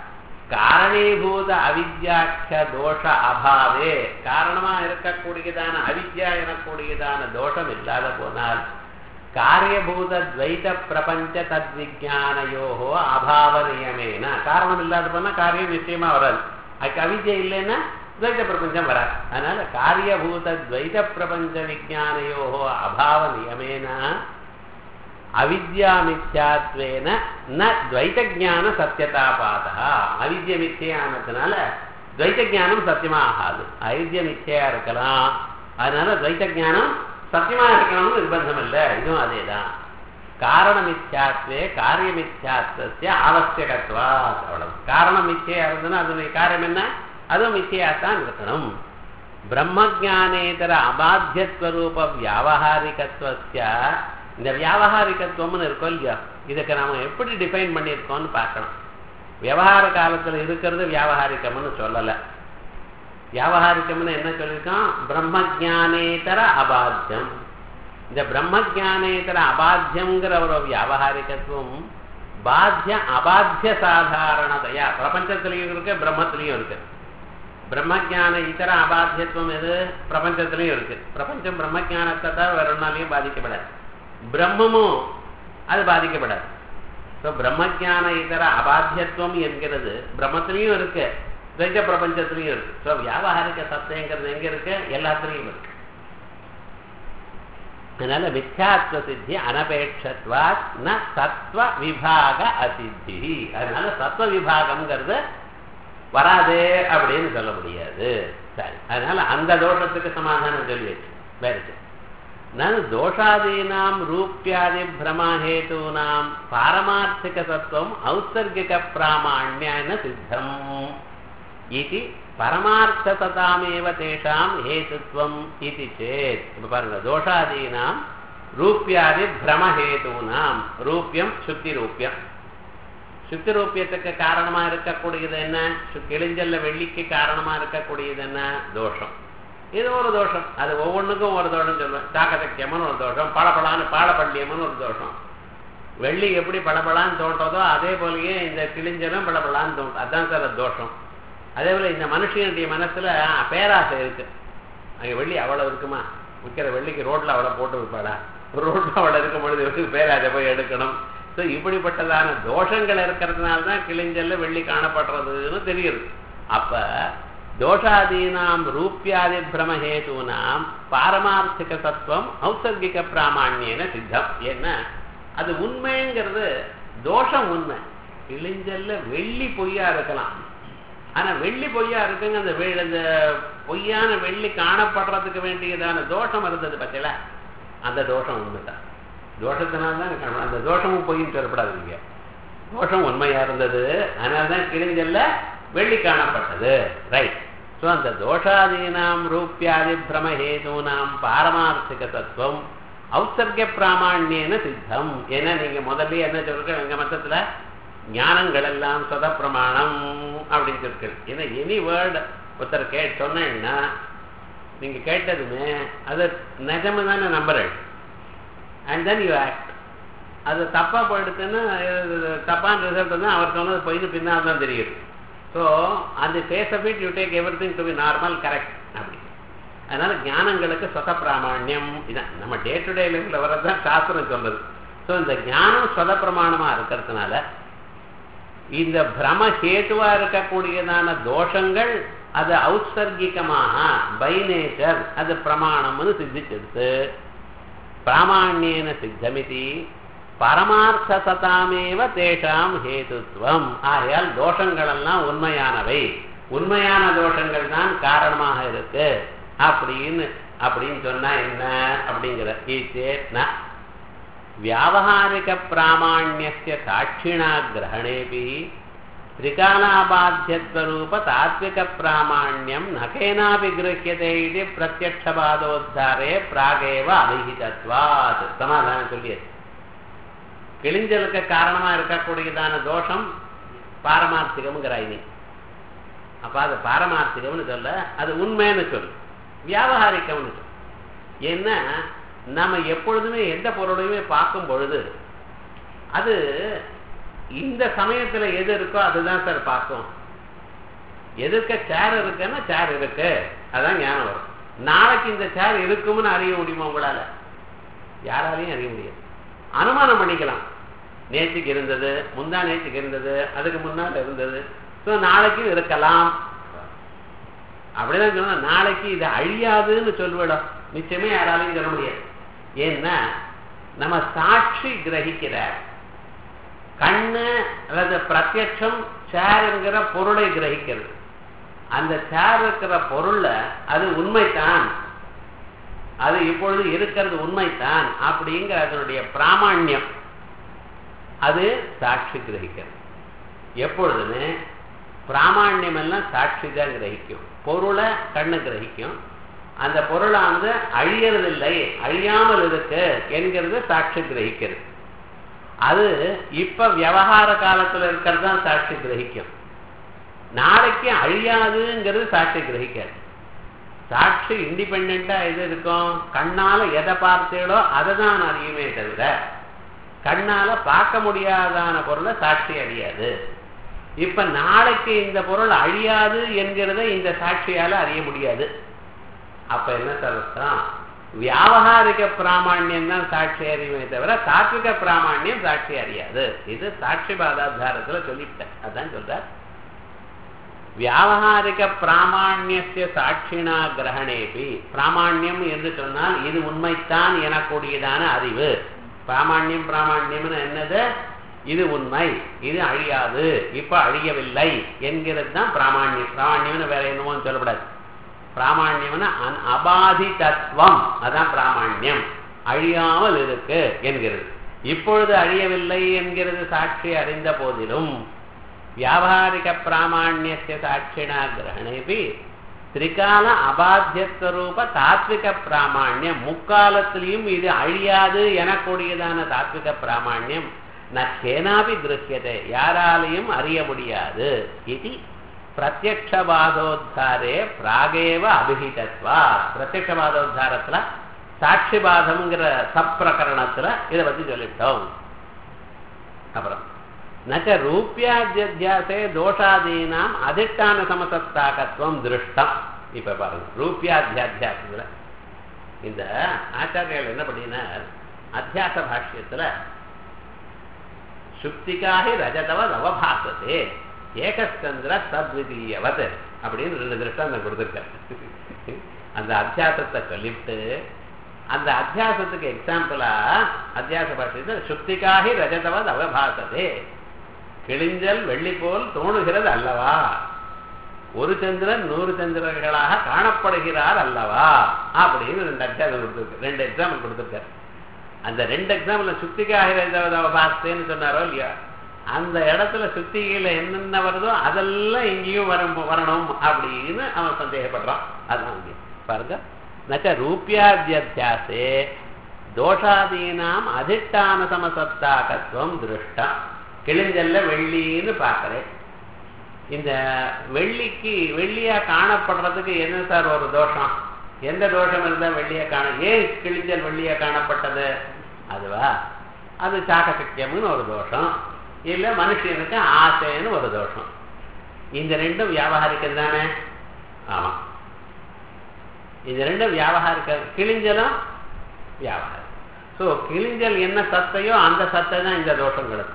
காரணீபூத அவித்யாட்ச தோஷ அபாவே காரணமா இருக்கக்கூடியதான அவித்யா எனக்கூடியதான தோஷம் இல்லாத போனால் காரியபூத துவைத பிரபஞ்ச தத்விஜானயோகோ அபாவ நியமேன காரணம் இல்லாத போனா காரியம் நிச்சயமா வராது அதுக்கு அவித்யை இல்லைன்னா துவைத பிரபஞ்சம் வராது அதனால காரியபூத துவைத பிரபஞ்ச விஜானயோகோ அபாவ நியமேன அவித்யா மித்யாத்வேன ந துவைத ஜான சத்தியதாபாதா அவித்ய மித்தியானதுனால துவைத ஜானம் சத்தியமா ஆகாது அவித்ய மித்தியா இருக்கலாம் அதனால துவைத ஜானம் சத்தியமா இருக்கணும்னு நிர்பந்தம் இல்லை இதுவும் அதே தான் காரணமித்யாத்வே காரியமித்யாத்வசிய அவசியகத்வா அவ்வளவு காரணம் மிச்சையா இருந்ததுன்னா அதனுடைய காரியம் என்ன அதுவும் மிச்சையாத்தான் இருக்கணும் பிரம்மஜானேதர அபாத்தியத்வரூப வியாபகாரிகத்துவசிய இந்த வியாபகாரிகத்துவம்னு இருக்கோம் இல்லையா இதுக்கு நாம எப்படி டிஃபைன் பண்ணியிருக்கோம்னு பார்க்கணும் விவகார காலத்துல இருக்கிறது வியாபகாரிகம்னு சொல்லலை வியாபகாரிக்கம்னு என்ன சொல்லியிருக்கான் பிரம்மஜானேதர அபாத்தியம் இந்த பிரம்மஜானேதர அபாத்தியங்கிற ஒரு வியாபகாரிகத்துவம் பாத்திய அபாத்திய சாதாரணதையா பிரபஞ்சத்திலையும் இருக்கு பிரம்மத்திலையும் இருக்கு பிரம்மஜான இதர அபாத்தியத்துவம் எது பிரபஞ்சத்திலையும் இருக்கு பிரபஞ்சம் பிரம்மஜானத்தை தான் வேற ஒன்னாலையும் பாதிக்கப்படாது பிரம்மமும் அது பாதிக்கப்படாது ஸோ பிரம்மஜான இதர அபாத்தியத்துவம் என்கிறது பிரம்மத்திலையும் இருக்கு துவைத பிரபஞ்சத்திலையும் இருக்கு ஸோ வியாபாரிக சத்தியங்கிறது எங்க இருக்கு எல்லாத்துலேயும் இருக்கு அதனால மித்யாத்வ சித்தி அனபேட்சத்வாத் ந சத்வ விபாக அசித்தி அதனால சத்வ விபாகம்ங்கிறது வராது அப்படின்னு சொல்ல முடியாது சரி அதனால அந்த தோஷத்துக்கு சமாதானம் சொல்லியாச்சு வேறு நான் தோஷாதீனாம் ரூபியாதி பிரமஹேதூனாம் பாரமார்த்திக தத்துவம் ஔசர்கிக பிராமாண்யான சித்தம் இது பரமார்த்ததாமேவ தேஷாம் ஹேதுத்வம் இது சேத் இப்ப பாருங்க தோஷாதீனாம் ரூபியாதி பிரமஹேதூனாம் ரூபியம் சுத்தி ரூபியம் சுத்தி ரூபியத்துக்கு காரணமா இருக்கக்கூடியது என்ன கிழிஞ்சல்ல வெள்ளிக்கு காரணமா இருக்கக்கூடியது என்ன தோஷம் இது ஒரு தோஷம் அது ஒவ்வொன்றுக்கும் ஒரு தோஷம் சொல்லுவேன் தாக்கதக்கியம்னு ஒரு தோஷம் பளபளான்னு பாலப்பள்ளியம்னு ஒரு தோஷம் வெள்ளி எப்படி பளபளான்னு தோன்றதோ அதே போலயே இந்த கிழிஞ்சலும் பளபளான்னு தோன்றும் அதுதான் சார் அது தோஷம் அதே போல இந்த மனுஷனுடைய மனசுல பேராசை இருக்கு அங்க வெள்ளி அவ்வளவு இருக்குமா விற்கிற வெள்ளிக்கு ரோட்ல அவ்வளவு போட்டு விற்பாடா ரோட்ல அவ்வளவு இருக்கும் பொழுது இவருக்கு பேராசை போய் எடுக்கணும் ஸோ இப்படிப்பட்டதான தோஷங்கள் இருக்கிறதுனால தான் கிழிஞ்சல்ல வெள்ளி காணப்படுறதுன்னு தெரியுது அப்ப தோஷாதீனாம் ரூபியாதி பிரமஹேதூனாம் பாரமார்த்திக தத்துவம் ஔசர்கிக பிராமாண்யன சித்தம் என்ன அது உண்மைங்கிறது தோஷம் உண்மை கிழிஞ்சல்ல வெள்ளி பொய்யா இருக்கலாம் ஆனா வெள்ளி பொய்யா இருக்குங்க அந்த வெ- அந்த பொய்யான வெள்ளி காணப்படுறதுக்கு வேண்டியதான தோஷம் இருந்தது பத்தில அந்த தோஷம் உண்மைதான் தோஷத்தினால்தான் காண- அந்த தோஷமும் பொய்ன்னு சொல்லப்படாது நீங்க தோஷம் உண்மையா இருந்தது அதனால்தான் கிழிஞ்சல்ல வெள்ளி காணப்பட்டது ரைட் ஸோ அந்த தோஷாதீனாம் ரூபியாதி பிரமஹேதூனாம் பாரமார்த்திக தத்துவம் ஔசர்க பிராமாண்யன சித்தம் ஏன்னா நீங்க முதல்ல என்ன சொல்றீங்க எங்க மத்தத்துல ஞானங்கள் எல்லாம் சொத பிரமாணம் அப்படின்னு சொல்லிருக்கு ஏன்னா எனி வேர்டு ஒருத்தர் கே சொன்னேன்னா நீங்க கேட்டதுமே அது நிஜமே தானே நம்புறேன் அண்ட் தென் யூ ஆக்ட் அது தப்பா போயிடுச்சுன்னா இது தப்பான ரிசல்ட் வந்து அவர் சொன்னது போயின்னு பின்னால் தான் தெரியுது ஸோ அந்த phase of it you take everything to be normal correct அப்படி அதனால ஞானங்களுக்கு சொத பிராமாண்யம் இதான் நம்ம டே டு டே லைஃப்ல வரதான் சாஸ்திரம் சொல்றது ஸோ இந்த ஞானம் சொத பிரமாணமா இருக்கிறதுனால இந்த பிரம ஹேதுவா இருக்கக்கூடியதான தோஷங்கள் அது ஔசர்கிகமாக பை நேச்சர் அது பிரமாணம்னு சித்திச்சிடுது பிராமாண்யேன சித்தமிதி பரமார்த்த சதாமேவ தேஷாம் ஹேதுத்வம் ஆகையால் தோஷங்கள் எல்லாம் உண்மையானவை உண்மையான தோஷங்கள் தான் காரணமாக இருக்கு அப்படின்னு அப்படின்னு சொன்னா என்ன அப்படிங்கிற ஈச்சேத்னா வியாவகாரிக பிராமாண்யஸ்ய சாட்சிணா கிரகணேபி त्रिकालाबाध्यत्वरूप तात्विकप्रामाण्यं न केनापि गृह्यते इति प्रत्यक्षवादोद्धारे प्रागेव अभिहितत्वात् சமாதானம் சொல்லியது கிழிஞ்சலுக்கு காரணமா இருக்கக்கூடியதான தோஷம் பாரமார்த்திகம்ங்கிறாய் நீ அப்ப அது பாரமார்த்திகம்னு சொல்ல அது உண்மைன்னு சொல்லு வியாபகாரிக்கம்னு சொல்லு ஏன்னா நம்ம எப்பொழுதுமே எந்த பொருளையுமே பார்க்கும் பொழுது அது இந்த சமயத்துல எது இருக்கோ அதுதான் சார் பார்க்கும் எதிர்க்க சேர் இருக்குன்னா சேர் இருக்கு அதான் ஞானம் வரும் நாளைக்கு இந்த சேர் இருக்கும்னு அறிய முடியுமா உங்களால யாராலையும் அறிய முடியாது அனுமானம் பண்ணிக்கலாம் நேற்றுக்கு இருந்தது முந்தா நேற்றுக்கு இருந்தது அதுக்கு முன்னால் இருந்தது ஸோ நாளைக்கும் இருக்கலாம் அப்படிதான் சொன்னா நாளைக்கு இது அழியாதுன்னு சொல்லிவிடும் நிச்சயமே யாராலையும் சொல்ல முடியாது ஏன்னா நம்ம சாட்சி கிரகிக்கிறார் கண்ணு அல்லது பிரத்யட்சம் சேருங்கிற பொருளை கிரகிக்கிறது அந்த சேர் இருக்கிற பொருள்ல அது உண்மைதான் அது இப்பொழுது இருக்கிறது உண்மைதான் அப்படிங்கிற அதனுடைய பிராமாண்யம் அது சாட்சி கிரகிக்கிறது எப்பொழுதுமே பிராமாண்யம் எல்லாம் சாட்சி தான் கிரகிக்கும் பொருளை கண்ணு கிரகிக்கும் அந்த பொருளை வந்து அழியறதில்லை அழியாமல் இருக்கு என்கிறது சாட்சி கிரகிக்கிறது அது இப்ப விவகார காலத்துல இருக்கிறது தான் சாட்சி கிரகிக்கும் நாளைக்கு அழியாதுங்கிறது சாட்சி கிரகிக்காது சாட்சி இண்டிபெண்டா எது இருக்கும் கண்ணால எதை பார்த்தீங்களோ அதை தான் அறியுமே தவிர கண்ணால பார்க்க முடியாதான பொருளை சாட்சி அறியாது இப்ப நாளைக்கு இந்த பொருள் அழியாது என்கிறத இந்த சாட்சியால அறிய முடியாது அப்ப என்ன அர்த்தம் வியாபகாரிக பிராமாண்யம் தான் சாட்சி அறியுமே தவிர தாத்விக பிராமாண்யம் சாட்சி அறியாது இது சாட்சி பாதாதாரத்துல சொல்லிவிட்டேன் அதான் சொல்ற வியாபகாரிக பிராமாண்யசிய சாட்சினா கிரகணேபி பிராமாண்யம் என்று சொன்னால் இது உண்மைத்தான் எனக்கூடியதான அறிவு பிராமாண்யம் பிராமாண்யம்னு என்னது இது உண்மை இது அழியாது இப்ப அழியவில்லை என்கிறது தான் பிராமாண்யம் பிராமாண்யம்னு வேற என்னமோ சொல்லக்கூடாது பிராமாண்யம்னா அபாதி தத்துவம் அதான் பிராமாண்யம் அழியாமல் இருக்கு என்கிறது இப்பொழுது அழியவில்லை என்கிறது சாட்சி அறிந்த போதிலும் வியாபாரிக பிராமாண்யசிய சாட்சினா கிரகணேபி திரிகால அபாத்தியஸ்வரூப தாத்விக பிராமாண்யம் முக்காலத்திலையும் இது அழியாது எனக்கூடியதான தாத்விக பிராமாண்யம் நேனாபி கிரகியதை யாராலையும் அறிய முடியாது இது பிரத்யக்ஷவாதோத்தாரே பிராகேவ அபிஹிதத்வா பிரத்யக்ஷவாதோத்தாரத்துல சாட்சிபாதம்ங்கிற சப்பிரகரணத்துல இதை பத்தி சொல்லிட்டோம் அப்புறம் நச்ச ரூபியாத்தியாசே தோஷாதீனாம் அதிஷ்டான சமசத்தாக்கத்துவம் திருஷ்டம் இப்ப பாருங்க ரூபியாத்தியாத்தியாசத்துல இந்த ஆச்சாரியர்கள் என்ன பண்ணினார் அத்தியாச பாஷ்யத்துல சுக்திக்காகி ரஜதவத் அவபாசத்தே ஏகஸ்கந்திர தத்விதீயவத் அப்படின்னு ரெண்டு திருஷ்டாந்தம் கொடுத்துருக்காரு அந்த அத்தியாசத்தை சொல்லிவிட்டு அந்த அத்தியாசத்துக்கு எக்ஸாம்பிளா அத்தியாச பாஷத்தில் சுக்திக்காகி ரஜதவத் அவபாசதே கிழிஞ்சல் வெள்ளி போல் தோணுகிறது அல்லவா ஒரு சந்திரன் நூறு சந்திரர்களாக காணப்படுகிறார் அல்லவா அப்படின்னு ரெண்டு அத்தியாசம் கொடுத்துருக்கு ரெண்டு எக்ஸாம்பிள் கொடுத்துருக்காரு அந்த ரெண்டு எக்ஸாம்பிள் சுக்திக்காக ரஜதவத் அவபாசத்தேன்னு சொன்னாரோ இல்லையா அந்த இடத்துல சுத்திகையில என்னென்ன வருதோ அதெல்லாம் இங்கேயும் வரும் வரணும் அப்படின்னு அவன் சந்தேகப்படுறான் அதான் இங்கே பாருங்க நச்ச ரூபியாத்தியாசே தோஷாதீனாம் அதிஷ்டான சமசத்தாக்கத்துவம் திருஷ்டம் கிழிஞ்சல்ல வெள்ளின்னு பார்க்கிறேன் இந்த வெள்ளிக்கு வெள்ளியா காணப்படுறதுக்கு என்ன சார் ஒரு தோஷம் எந்த தோஷம் இருந்தா வெள்ளியா காண ஏன் கிழிஞ்சல் வெள்ளியா காணப்பட்டது அதுவா அது சாக்கசக்கியம்னு ஒரு தோஷம் இல்ல மனுஷனுக்கு ஆசைன்னு ஒரு தோஷம் இந்த ரெண்டும் வியாபாரிக்கம் தானே ஆமா இது ரெண்டும் வியாபாரிக்க கிழிஞ்சலும் வியாபாரம் ஸோ கிழிஞ்சல் என்ன சத்தையோ அந்த சத்தை தான் இந்த தோஷங்களுக்கு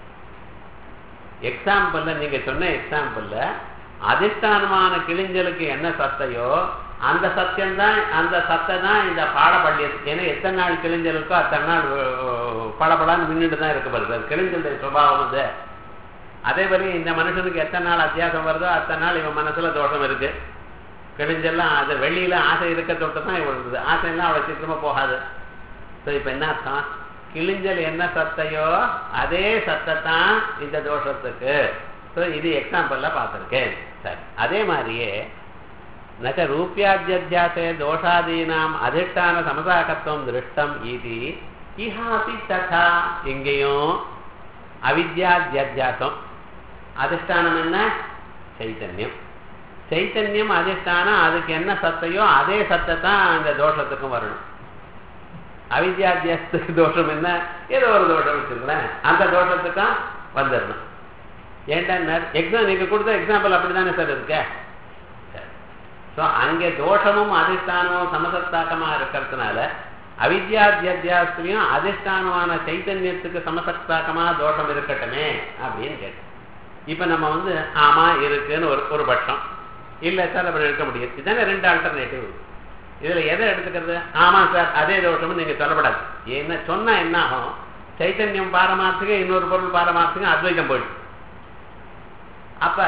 எக்ஸாம்பிள்ல நீங்க சொன்ன எக்ஸாம்பிள்ல அதிஷ்டானமான கிழிஞ்சலுக்கு என்ன சத்தையோ அந்த சத்தியம் தான் அந்த சத்தை தான் இந்த பாடப்பள்ளியத்துக்கு ஏன்னா எத்தனை நாள் கிழிஞ்சலுக்கோ அத்தனை நாள் படப்படான்னு மின்னுட்டு தான் இருக்க வருது கிழிஞ்சலுடைய சுபாவம் அது அதே மாதிரி இந்த மனுஷனுக்கு எத்தனை நாள் அத்தியாசம் வருதோ அத்தனை நாள் இவன் மனசுல தோஷம் இருக்கு கிழிஞ்செல்லாம் அது வெளியில ஆசை இருக்க தொட்டு தான் இவளுக்கு ஆசையெல்லாம் அவ்வளவு சீக்கிரமா போகாது ஸோ இப்போ என்ன அர்த்தம் கிழிஞ்சல் என்ன சத்தையோ அதே சத்தை தான் இந்த தோஷத்துக்கு ஸோ இது எக்ஸாம்பிள்ல பார்த்துருக்கேன் சரி அதே மாதிரியே நச்ச ரூபியாத்தியாசே தோஷாதீனாம் அதிஷ்டான சமசாகத்துவம் திருஷ்டம் இது இஹாபி ததா இங்கேயும் அவித்யாத்தியாசம் அதிஷ்டானம் என்ன சைத்தன்யம் சைத்தன்யம் அதிஷ்டானம் அதுக்கு என்ன சத்தையோ அதே சத்தை தான் அந்த தோஷத்துக்கும் வரணும் அவித்யாத்தியத்துக்கு தோஷம் என்ன ஏதோ ஒரு தோஷம் வச்சுருங்களேன் அந்த தோஷத்துக்கும் வந்துடணும் ஏன்டா எக்ஸாம் நீங்க கொடுத்த எக்ஸாம்பிள் அப்படிதானே சார் இருக்க ஸோ அங்கே தோஷமும் அதிஷ்டானமும் சமசத்தாக்கமா இருக்கிறதுனால அவித்யாத்தியாசத்துலையும் அதிஷ்டானமான சைத்தன்யத்துக்கு சமசத்தாக்கமா தோஷம் இருக்கட்டுமே அப்படின்னு கேட்டேன் இப்ப நம்ம வந்து ஆமா இருக்குன்னு ஒரு ஒரு பட்சம் இல்ல சார் அப்படி இருக்க முடியும் இதானே ரெண்டு ஆல்டர்னேட்டிவ் இதுல எதை எடுத்துக்கிறது ஆமா சார் அதே தோஷம்னு நீங்க சொல்லப்படாது என்ன சொன்னா என்ன ஆகும் சைத்தன்யம் பாரமார்த்திக இன்னொரு பொருள் பாரமார்த்திக அத்வைதம் போயிடும் அப்ப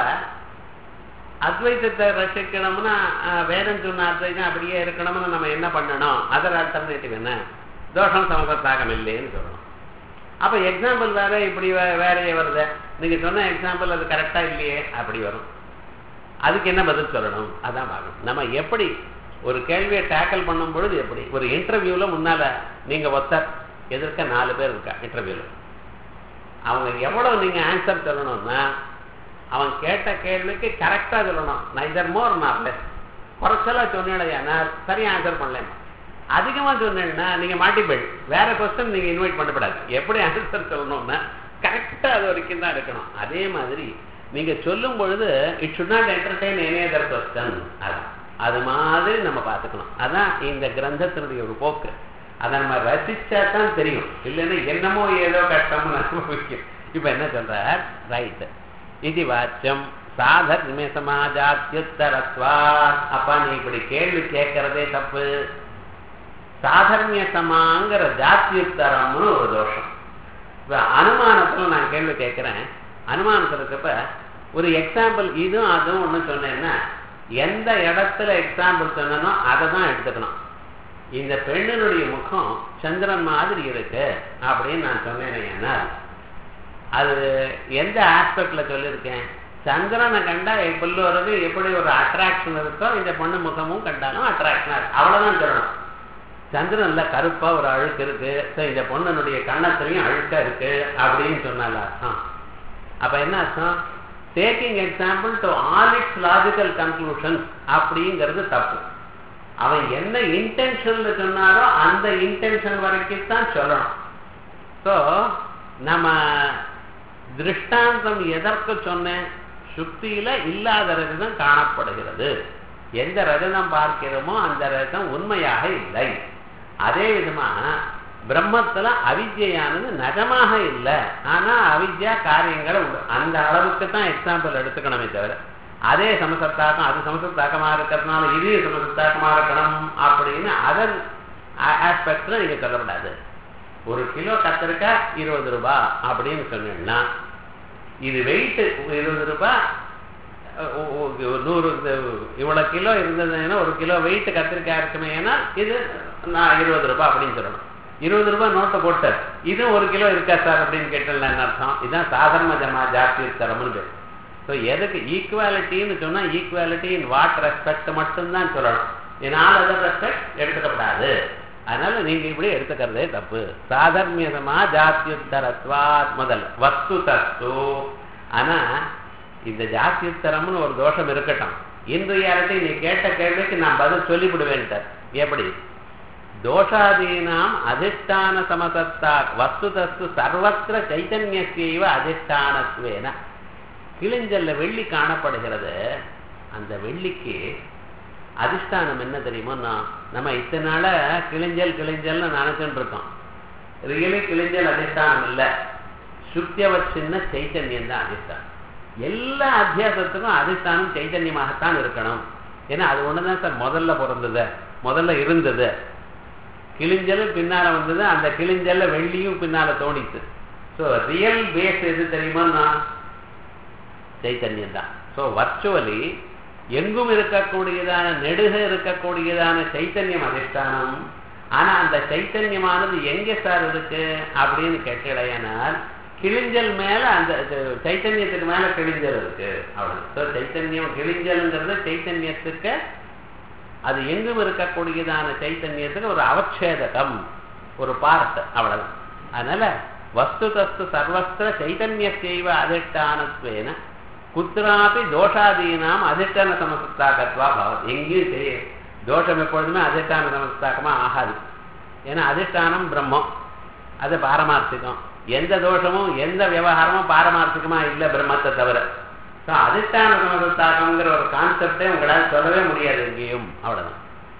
அத்வைதத்தை ரசிக்கணும்னா வேதம் சொன்ன அத்வைதம் அப்படியே இருக்கணும்னு நம்ம என்ன பண்ணணும் அதர் ஆல்டர்னேட்டிவ் என்ன தோஷம் சமசத்தாகம் இல்லைன்னு சொல்லணும் அப்ப எக்ஸாம்பிள் வேற இப்படி வேறையே வருது நீங்க சொன்ன எக்ஸாம்பிள் அது கரெக்டா இல்லையே அப்படி வரும் அதுக்கு என்ன பதில் சொல்லணும் அதான் பார்க்கணும் நம்ம எப்படி ஒரு கேள்வியை டேக்கிள் பண்ணும் பொழுது எப்படி ஒரு இன்டர்வியூல முன்னால நீங்க ஒத்தர் எதிர்க்க நாலு பேர் இருக்கா இன்டர்வியூல அவங்க எவ்வளவு நீங்க ஆன்சர் சொல்லணும்னா அவன் கேட்ட கேள்விக்கு கரெக்டா சொல்லணும் நைதர் மோர் நாட் லெஸ் குறைச்சலா சொன்னேன்னா சரியா ஆன்சர் பண்ணல அதிகமா சொன்னேன்னா நீங்க மாட்டிப்பேள் வேற கொஸ்டின் நீங்க இன்வைட் பண்ணப்படாது எப்படி ஆன்சர் சொல்லணும்னா கரெக்டா அது வரைக்கும் தான் இருக்கணும் அதே மாதிரி நீங்க சொல்லும் பொழுது it should not entertain any other question அதான் அது மாதிரி நம்ம பார்த்துக்கணும் அதான் இந்த கிரந்தத்தினுடைய ஒரு போக்கு அதை நம்ம ரசிச்சா தான் தெரியும் இல்லைன்னா என்னமோ ஏதோ கஷ்டம்னு அனுபவிக்கும் இப்ப என்ன சொல்ற ரைட் இது வாச்சம் சாதர்மே சமாஜாத்தியுத்தரத்வா அப்பா நீ இப்படி கேள்வி கேட்கறதே தப்பு சாதர்மிய சமாங்கிற ஜாத்தியுத்தரம்னு ஒரு தோஷம் இப்ப அனுமானத்துல நான் கேள்வி கேட்கிறேன் அனுமானத்துல இருக்கப்ப ஒரு எக்ஸாம்பிள் இதுவும் அதுவும் ஒண்ணு சொன்னேன்னா எந்த இடத்துல எக்ஸாம்பிள் சொன்னனோ அதை தான் எடுத்துக்கணும் இந்த பெண்ணினுடைய முகம் சந்திரன் மாதிரி இருக்கு அப்படின்னு நான் சொன்னேன் அது எந்த ஆஸ்பெக்ட்ல சொல்லியிருக்கேன் சந்திரனை கண்டா எல்லோருக்கு எப்படி ஒரு அட்ராக்ஷன் இருக்கோ இந்த பொண்ணு முகமும் கண்டாலும் அட்ராக்ஷனா இருக்கு அவ்வளவுதான் சொல்லணும் சந்திரன்ல கருப்பா ஒரு அழுக்கு இருக்கு ஸோ இந்த பொண்ணனுடைய கண்ணத்திலையும் அழுக்கா இருக்கு அப்படின்னு சொன்னால அர்த்தம் அப்ப என்ன அர்த்தம் taking example to all its logical conclusion அப்படிங்கிறது தப்பு அவன் என்ன இன்டென்ஷன்ல சொன்னாரோ அந்த இன்டென்ஷன் வரைக்கும் தான் சொல்லணும் ஸோ நம்ம திருஷ்டாந்தம் எதற்கு சொன்னேன் சுக்தியில இல்லாத ரஜதம் காணப்படுகிறது எந்த ரஜதம் பார்க்கிறோமோ அந்த ரஜதம் உண்மையாக இல்லை அதே விதமா பிரம்மத்துல அவித்யானது நஜமாக இல்லை ஆனா அவித்யா காரியங்களை உண்டு அந்த அளவுக்கு தான் எக்ஸாம்பிள் எடுத்துக்கணுமே தவிர அதே சமசத்தாக்கம் அது சமசத்தாக்கமா இருக்கிறதுனால இது சமசத்தாக்கமா இருக்கணும் அப்படின்னு அதர் ஆஸ்பெக்ட்ல நீங்க சொல்லக்கூடாது ஒரு கிலோ கத்திரிக்காய் இருபது ரூபாய் அப்படின்னு சொன்னீங்கன்னா இது வெயிட் இருபது ரூபாய் நூறு இவ்வளவு கிலோ இருந்ததுன்னா ஒரு கிலோ வெயிட் கத்திரிக்காய் இருக்குமே ஏன்னா இது நான் இருபது ரூபாய் அப்படின்னு சொல்லணும் இருபது ரூபாய் நோட்டை போட்டு இது ஒரு கிலோ இருக்கா சார் அப்படின்னு கேட்டல என்ன அர்த்தம் இதுதான் சாதாரண ஜமா ஜாஸ்தி தரம்னு பேர் ஸோ எதுக்கு ஈக்குவாலிட்டின்னு சொன்னா ஈக்குவாலிட்டி இன் வாட் ரெஸ்பெக்ட் மட்டும்தான் சொல்லணும் என்னால் அதர் ரெஸ்பெக்ட் எடுத்துக்கப்படாது அதனால நீங்க இப்படி எடுத்துக்கிறதே தப்பு சாதர்மியதமா ஜாத்தியுத்தரத்வாத் முதல் வஸ்து தத்து ஆனா இந்த ஜாத்தியுத்தரம்னு ஒரு தோஷம் இருக்கட்டும் இன் ரியாலிட்டி நீ கேட்ட கேள்விக்கு நான் பதில் சொல்லிவிடுவேன் எப்படி தோஷாதீனாம் அதிஷ்டான சமசத்தா வஸ்து தஸ்து சர்வத்திர சைத்தன்யத்தைவ அதிஷ்டானத்வேன கிழிஞ்சல்ல வெள்ளி காணப்படுகிறது அந்த வெள்ளிக்கு அதிஷ்டானம் என்ன தெரியுமோ நம்ம இத்தனை நாள கிழிஞ்சல் கிழிஞ்சல்னு நினைச்சுட்டு இருக்கோம் ரியலி கிழிஞ்சல் அதிஷ்டானம் இல்லை சுத்தியவச்சின்ன சைத்தன்யம் தான் அதிஷ்டானம் எல்லா அத்தியாசத்துக்கும் அதிஷ்டானம் சைத்தன்யமாகத்தான் இருக்கணும் ஏன்னா அது ஒண்ணுதான் சார் முதல்ல பிறந்தது முதல்ல இருந்தது கிழிஞ்சலும் பின்னால வந்தது அந்த கிழிஞ்சல்ல வெள்ளியும் பின்னால தோணிச்சு ஸோ ரியல் பேஸ் எது தெரியுமா சைத்தன்யம் தான் ஸோ வர்ச்சுவலி எங்கும் இருக்கக்கூடியதான நெடுக இருக்கக்கூடியதான சைத்தன்யம் அதிஷ்டானம் ஆனா அந்த சைத்தன்யமானது எங்க சார் இருக்கு அப்படின்னு கேட்கலையானால் கிழிஞ்சல் மேல அந்த சைத்தன்யத்துக்கு மேல கிழிஞ்சல் இருக்கு அவ்வளவு சைத்தன்யம் கிழிஞ்சல்ங்கிறது சைத்தன்யத்துக்கு அது எங்கும் இருக்கக்கூடியதான சைத்தன்யத்துக்கு ஒரு அவச்சேதகம் ஒரு பார்ட் அவ்வளவுதான் அதனால வஸ்து தஸ்து சர்வஸ்திர சைத்தன்யத்தைவ அதிஷ்டானத்வேன குத்திராப்பி தோஷாதீனாம் அதிஷ்டான சமஸ்தாக்கத்வா பவத் எங்கேயும் செய்ய தோஷம் எப்பொழுதுமே அதிஷ்டான சமஸ்தாக்கமா ஆகாது ஏன்னா அதிஷ்டானம் பிரம்மம் அது பாரமார்த்திகம் எந்த தோஷமும் எந்த விவகாரமும் பாரமார்த்திகமா இல்லை பிரம்மத்தை தவிர ஸோ அதிஷ்டான சமஸ்தாக்கம்ங்கிற ஒரு கான்செப்டே உங்களால் சொல்லவே முடியாது எங்கேயும் அவ்வளவுதான்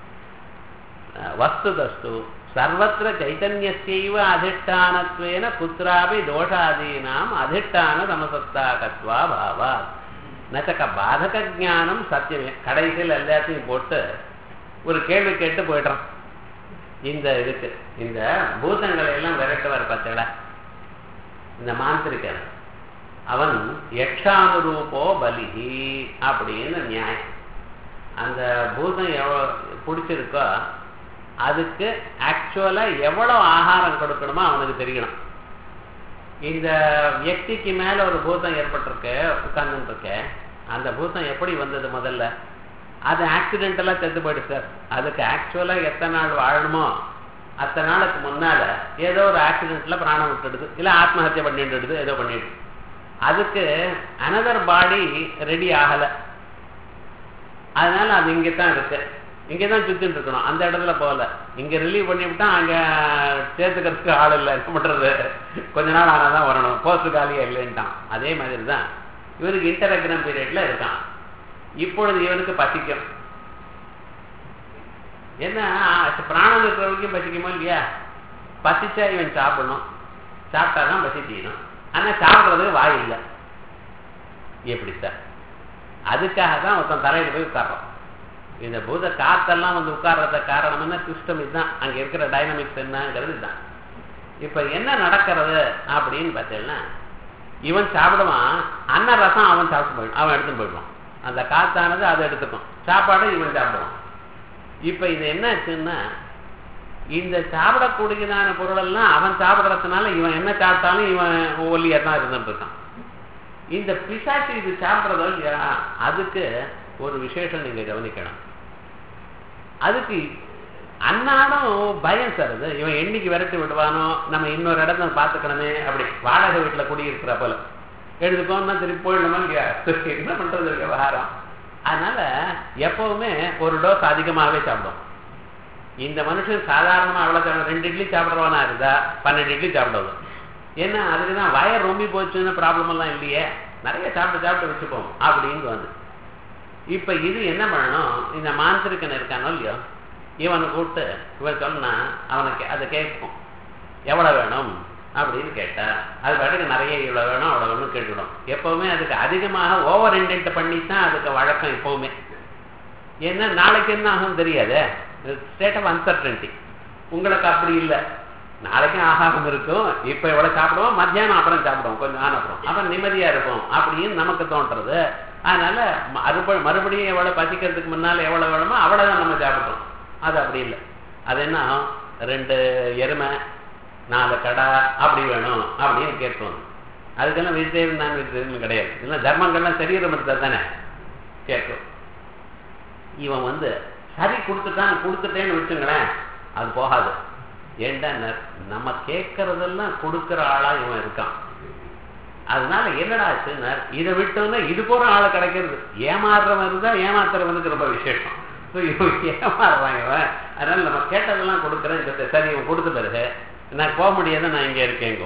வஸ்து தஸ்து சர்வத்திர சைத்தன்யத்தைவ அதிஷ்டானத்வேன குத்திராபி தோஷாதீனாம் அதிஷ்டான சமசத்தாகத்வா பாவா நச்சக்க பாதக ஜானம் சத்தியமே கடைசியில் எல்லாத்தையும் போட்டு ஒரு கேள்வி கேட்டு போயிடுறான் இந்த இதுக்கு இந்த பூதங்களை எல்லாம் விரட்டுவார் பார்த்தீங்களா இந்த மாந்திரிகன் அவன் யக்ஷானுரூபோ பலிஹி அப்படின்னு நியாயம் அந்த பூதம் எவ்வளோ பிடிச்சிருக்கோ அதுக்கு ஆக்சுவலா எவ்வளவு ஆகாரம் கொடுக்கணுமோ அவனுக்கு தெரியணும் இந்த வியக்திக்கு மேல ஒரு பூதம் ஏற்பட்டிருக்கு உட்கார்ந்துட்டு இருக்க அந்த பூதம் எப்படி வந்தது முதல்ல அது ஆக்சிடென்டலா செத்து போயிடுச்சு சார் அதுக்கு ஆக்சுவலா எத்தனை நாள் வாழணுமோ அத்தனை நாளுக்கு முன்னால ஏதோ ஒரு ஆக்சிடென்ட்ல பிராணம் விட்டுடுது இல்ல ஆத்மஹத்தியை பண்ணிடுது ஏதோ பண்ணிடுது அதுக்கு அனதர் பாடி ரெடி ஆகல அதனால அது இங்கே தான் இருக்கு இங்கே தான் சுத்திட்டு இருக்கணும் அந்த இடத்துல போகல இங்க ரிலீவ் பண்ணிவிட்டா அங்க சேர்த்துக்கிறதுக்கு ஆள் இல்லை என்ன பண்றது கொஞ்ச நாள் ஆனால் தான் வரணும் போஸ்ட் காலியா இல்லைன்ட்டான் அதே மாதிரி தான் இவருக்கு இன்டரக்ரம் பீரியட்ல இருக்கான் இப்பொழுது இவனுக்கு பசிக்கும் என்ன பிராணம் இருக்கிற வரைக்கும் பசிக்குமோ இல்லையா பசிச்சா இவன் சாப்பிடணும் சாப்பிட்டா தான் பசி தீரும் ஆனா சாப்பிட்றதுக்கு வாய் இல்லை எப்படி சார் அதுக்காக தான் ஒருத்தன் தரையில போய் உட்கார்றோம் இந்த பூத காத்தெல்லாம் வந்து உட்கார்றத காரணம் என்ன சிஸ்டம் இதுதான் அங்க இருக்கிற டைனமிக்ஸ் என்னங்கிறது இதுதான் இப்ப என்ன நடக்கிறது அப்படின்னு பார்த்தீங்கன்னா இவன் சாப்பிடுவான் அன்ன ரசம் அவன் சாப்பிட்டு போயிடும் அவன் எடுத்துன்னு போயிடுவான் அந்த காத்தானது அதை எடுத்துக்கும் சாப்பாடு இவன் சாப்பிடுவான் இப்ப இது என்ன ஆச்சுன்னா இந்த சாப்பிடக்கூடியதான பொருள் எல்லாம் அவன் சாப்பிட்றதுனால இவன் என்ன சாப்பிட்டாலும் இவன் ஒல்லியா தான் இருந்துட்டு இருக்கான் இந்த பிசாச்சு இது சாப்பிட்றதோ இல்லையா அதுக்கு ஒரு விசேஷம் நீங்க கவனிக்கணும் அதுக்கு அன்னாடம் பயம் சார் அது இவன் என்னைக்கு விரட்டி விடுவானோ நம்ம இன்னொரு இடத்த பார்த்துக்கணுமே அப்படி வாடகை வீட்டில் குடியிருக்கிற போல எடுத்துக்கோன்னா திருப்பி போயிடணுமா இல்லையா என்ன பண்றது விவகாரம் அதனால எப்பவுமே ஒரு டோஸ் அதிகமாகவே சாப்பிடும் இந்த மனுஷன் சாதாரணமாக அவ்வளோ ரெண்டு இட்லி சாப்பிட்றவனா இருந்தா பன்னெண்டு இட்லி சாப்பிடுவது ஏன்னா அதுக்கு தான் வயர் ரொம்பி போச்சுன்னு ப்ராப்ளம் எல்லாம் இல்லையே நிறைய சாப்பிட்டு சாப்பிட்டு வச்சுப்போம் அப்படின்னு வந்து இப்ப இது என்ன பண்ணணும் இந்த மாந்திரிக்கன் இருக்கானோ இல்லையோ இவனை கூப்பிட்டு இவன் சொன்னா அவனுக்கு அதை கேட்கும் எவ்வளவு வேணும் அப்படின்னு கேட்டா அது பாட்டுக்கு நிறைய இவ்வளவு வேணும் அவ்வளவு வேணும் கேட்டுடும் எப்பவுமே அதுக்கு அதிகமாக ஓவர் இன்டென்ட் பண்ணி தான் அதுக்கு வழக்கம் எப்பவுமே ஏன்னா நாளைக்கு என்ன ஆகும் தெரியாதே ஸ்டேட் ஆஃப் அன்சர்டன்டி உங்களுக்கு அப்படி இல்லை நாளைக்கும் ஆகாரம் இருக்கும் இப்ப எவ்வளவு சாப்பிடுவோம் மத்தியானம் அப்புறம் சாப்பிடுவோம் கொஞ்சம் ஆன அப்புறம் அப்புறம் நிம்மதியா இருக்கும் அப்படின்னு நமக்கு தோன்றது அதனால மறுப மறுபடியும் எவ்வளவு பசிக்கிறதுக்கு முன்னால எவ்வளவு வேணுமோ அவ்வளவுதான் நம்ம சாப்பிடுறோம் அது அப்படி இல்லை அது என்ன ஆகும் ரெண்டு எருமை நாலு கடை அப்படி வேணும் அப்படின்னு கேட்கும் அதுக்கெல்லாம் வெஜிடேரியன் நான் வெஜிடேரியன் கிடையாது இல்லை தர்மங்கள்லாம் சரீரம் இருந்தால் தானே கேட்கும் இவன் வந்து சரி கொடுத்துட்டான் கொடுத்துட்டேன்னு வச்சுங்களேன் அது போகாது ஏண்டா நம்ம கேட்கறதெல்லாம் கொடுக்கிற ஆளா இவன் இருக்கான் அதனால என்னடா ஆச்சுன்னா இதை விட்டோம்னா இது போற ஆளை கிடைக்கிறது ஏமாறுறவன் இருந்தா ஏமாத்துறவனுக்கு ரொம்ப விசேஷம் ஸோ இவன் ஏமாறுறாங்க இவன் அதனால நம்ம கேட்டதெல்லாம் கொடுக்குறேன் இந்த சரி இவன் கொடுத்த பிறகு நான் போக முடியாது நான் இங்க இருக்கேங்கோ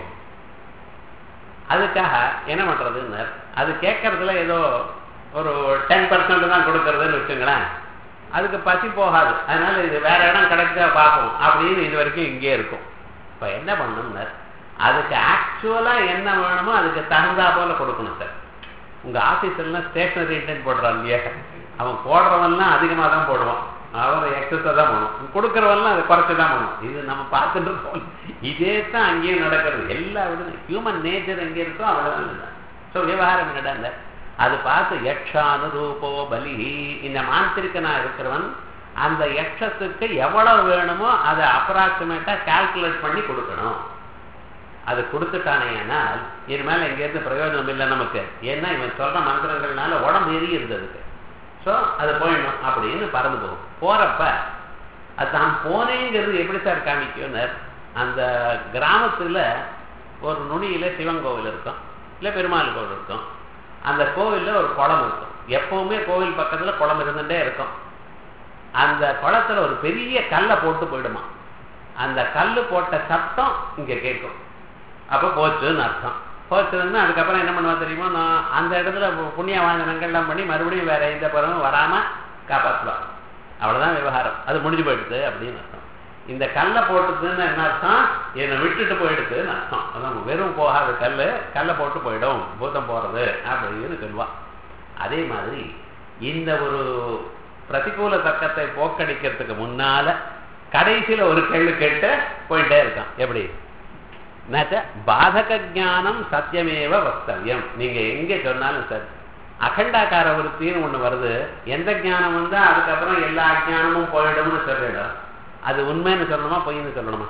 அதுக்காக என்ன பண்றதுன்னு அது கேட்கறதுல ஏதோ ஒரு டென் பர்சன்ட் தான் கொடுக்கறதுன்னு வச்சுங்களேன் அதுக்கு பசி போகாது அதனால இது வேற இடம் கிடைச்சா பார்ப்போம் அப்படின்னு இது வரைக்கும் இங்கே இருக்கும் இப்ப என்ன பண்ணணும்னா அதுக்கு ஆக்சுவலா என்ன வேணுமோ அதுக்கு தகுந்தா போல கொடுக்கணும் சார் உங்க ஆபீஸ்லாம் ஸ்டேஷனரி இன்டென்ட் போடுறான் இல்லையா அவன் போடுறவன்லாம் அதிகமாக தான் போடுவான் அவன் எக்ஸஸா தான் பண்ணும் கொடுக்குறவன்லாம் அதை குறைச்சி தான் பண்ணும் இது நம்ம பார்த்துட்டு இருக்கோம் இதே தான் அங்கேயும் நடக்கிறது எல்லா விட ஹியூமன் நேச்சர் எங்கே இருக்கோ அவ்வளோதான் ஸோ விவகாரம் என்னடா அது பார்த்து யக்ஷானுரூபோ பலி இந்த மாந்திரிக்கனா இருக்கிறவன் அந்த யக்ஷத்துக்கு எவ்வளவு வேணுமோ அதை அப்ராக்சிமேட்டா கால்குலேட் பண்ணி கொடுக்கணும் அது கொடுத்துட்டானேனால் இனிமேல் எங்கேருந்து பிரயோஜனம் இல்லை நமக்கு ஏன்னா இவன் சொல்ற மந்திரங்கள்னால உடம்பு எரியுது அதுக்கு ஸோ அது போயிடணும் அப்படின்னு பறந்து போகும் போறப்ப அது தான் போனேங்கிறது எப்படி சார் காமிக்கும்னு அந்த கிராமத்துல ஒரு நுனியில சிவன் கோவில் இருக்கும் இல்லை பெருமாள் கோவில் இருக்கும் அந்த கோவில்ல ஒரு குளம் இருக்கும் எப்பவுமே கோவில் பக்கத்துல குளம் இருந்துட்டே இருக்கும் அந்த குளத்துல ஒரு பெரிய கல்லை போட்டு போயிடுமா அந்த கல்லு போட்ட சத்தம் இங்க கேட்கும் அப்ப போச்சுன்னு அர்த்தம் போச்சுன்னா அதுக்கப்புறம் என்ன பண்ணுவா தெரியுமா நான் அந்த இடத்துல புண்ணிய வாங்கனங்கள்லாம் பண்ணி மறுபடியும் வேற எந்த பருவம் வராம காப்பாற்றுவா அவ்வளவுதான் விவகாரம் அது முடிஞ்சு போயிடுது அப்படின்னு அர்த்தம் இந்த கல்லை போட்டுதுன்னு என்ன அர்த்தம் என்னை விட்டுட்டு போயிடுதுன்னு அர்த்தம் அதான் வெறும் போகாத கல் கல்லை போட்டு போயிடும் பூத்தம் போறது அப்படின்னு சொல்லுவா அதே மாதிரி இந்த ஒரு பிரதிகூல தக்கத்தை போக்கடிக்கிறதுக்கு முன்னால கடைசியில ஒரு கேள்வி கேட்டு போயிட்டே இருக்கான் எப்படி என்னாச்சா பாதக ஜானம் சத்தியமேவ வக்தவியம் நீங்க எங்க சொன்னாலும் சார் அகண்டாக்கார விருத்தின்னு ஒண்ணு வருது எந்த ஞானம் வந்தா அதுக்கப்புறம் எல்லா அஜானமும் போயிடும்னு சொல்லிடும் அது உண்மைன்னு சொல்லணுமா பொய்ன்னு சொல்லணுமா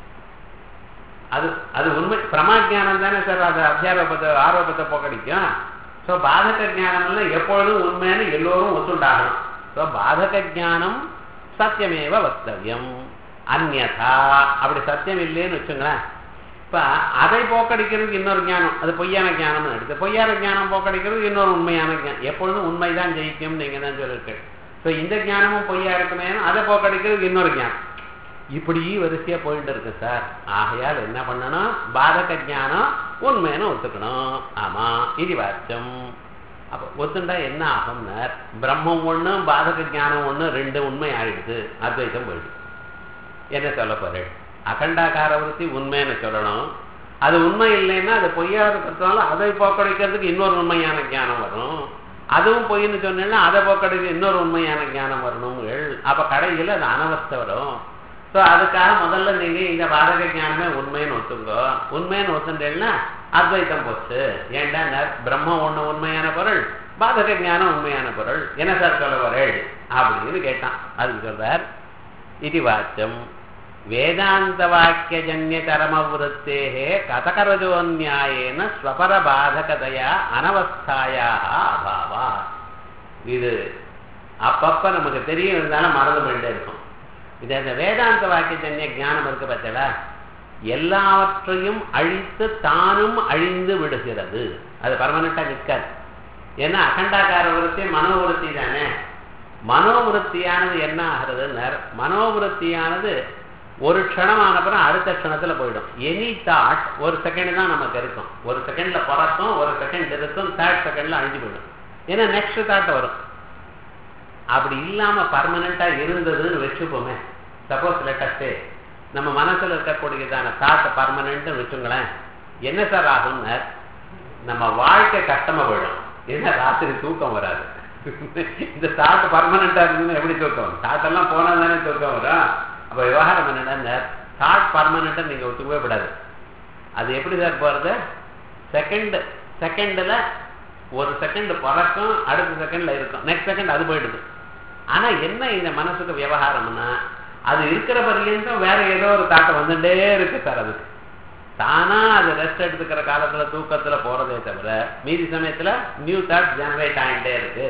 அது அது உண்மை பிரமாஜானம் தானே சார் அது அத்தியாரோபத்தை ஆரோபத்தை போக்கடிக்கும் ஸோ பாதக ஜானம் எப்பொழுதும் உண்மைன்னு எல்லோரும் ஒத்துண்டாகணும் ஸோ பாதக ஜானம் சத்தியமேவ வக்தவியம் அந்நதா அப்படி சத்தியம் இல்லைன்னு வச்சுங்களேன் இப்ப அதை போக்கடிக்கிறதுக்கு இன்னொரு ஞானம் அது பொய்யான ஞானம் எடுத்து பொய்யான ஞானம் போக்கடிக்கிறது இன்னொரு உண்மையான ஞானம் எப்பொழுதும் உண்மைதான் ஜெயிக்கும் நீங்க தான் சொல்லிருக்கீங்க ஸோ இந்த ஞானமும் பொய்யா இருக்குமே அதை போக்கடிக்கிறதுக்கு இன்னொரு ஞானம் இப்படி வரிசையா போயிட்டு இருக்கு சார் ஆகையால் என்ன பண்ணணும் பாதக ஞானம் உண்மைன்னு ஒத்துக்கணும் ஆமா இது வாச்சம் அப்ப ஒத்துண்டா என்ன ஆகும்னார் பிரம்மம் ஒண்ணு பாதக ஞானம் ஒண்ணு ரெண்டு உண்மை ஆயிடுது அத்வைத்தம் போயிடுது என்ன சொல்ல போறேன் அகண்டாகார விருத்தி உண்மைன்னு சொல்லணும் அது உண்மை இல்லைன்னா அது பொய்யா இருக்கிறதுனால அதை போக்கடிக்கிறதுக்கு இன்னொரு உண்மையான ஞானம் வரும் அதுவும் பொய்ன்னு சொன்னேன்னா அதை போக்கடிக்க இன்னொரு உண்மையான ஞானம் வரணும் அப்ப கடையில் அது அனவஸ்தை வரும் ஸோ அதுக்காக முதல்ல நீங்க இந்த பாதக ஞானமே உண்மைன்னு ஒத்துங்கோ உண்மைன்னு ஒத்துட்டேன்னா அத்வைத்தம் போச்சு ஏண்டா பிரம்மம் ஒண்ணு உண்மையான பொருள் பாதக ஞானம் உண்மையான பொருள் என்ன சார் சொல்ல வரேள் அப்படின்னு கேட்டான் அதுக்கு சொல்றார் இது வாச்சம் வேதாந்த வாக்கியஜன்ய கரமவருத்தேகே கதகரஜோன்யாயேன ஸ்வபர பாதகதையா அனவஸ்தாயா அபாவா இது அப்பப்ப நமக்கு தெரியும் இருந்தாலும் மறந்து போயிட்டே இருக்கும் இது அந்த வேதாந்த வாக்கியஜன்ய ஞானம் இருக்கு பார்த்தடா எல்லாவற்றையும் அழித்து தானும் அழிந்து விடுகிறது அது பர்மனண்டா நிற்காது ஏன்னா அகண்டாக்கார விருத்தி மனோவிருத்தி தானே மனோவிருத்தியானது என்ன ஆகிறது மனோவிருத்தியானது ஒரு க்ஷணம் ஆனப்புறம் அடுத்த க்ஷணத்துல போயிடும் எனி தாட் ஒரு செகண்ட் தான் நமக்கு இருக்கும் ஒரு செகண்ட்ல பிறக்கும் ஒரு செகண்ட் இருக்கும் தேர்ட் செகண்ட்ல அழிஞ்சு போயிடும் ஏன்னா நெக்ஸ்ட் தாட் வரும் அப்படி இல்லாம பர்மனண்டா இருந்ததுன்னு வச்சுப்போமே சப்போஸ் லெட்டஸ்டே நம்ம மனசுல இருக்கக்கூடியதான தாட் பர்மனன்ட் வச்சுங்களேன் என்ன சார் ஆகும்னு நம்ம வாழ்க்கை கஷ்டமா போயிடும் ஏன்னா ராத்திரி தூக்கம் வராது இந்த தாட் பர்மனண்டா இருந்ததுன்னா எப்படி தூக்கம் வரும் தாட் எல்லாம் போனா தானே தூக்கம் வரும் அப்ப விவகாரம் என்னன்னா தாட் பர்மனண்டா நீங்க ஒத்துக்கவே கூடாது அது எப்படி சார் போறது செகண்ட் செகண்ட்ல ஒரு செகண்ட் பறக்கும் அடுத்த செகண்ட்ல இருக்கும் நெக்ஸ்ட் செகண்ட் அது போயிடுது ஆனா என்ன இந்த மனசுக்கு விவகாரம்னா அது இருக்கிற பர்யந்தம் வேற ஏதோ ஒரு தாட்டம் வந்துட்டே இருக்கு சார் அதுக்கு தானா அது ரெஸ்ட் எடுத்துக்கிற காலத்துல தூக்கத்துல போறதே தவிர மீதி சமயத்துல நியூ தாட் ஜெனரேட் ஆகிட்டே இருக்கு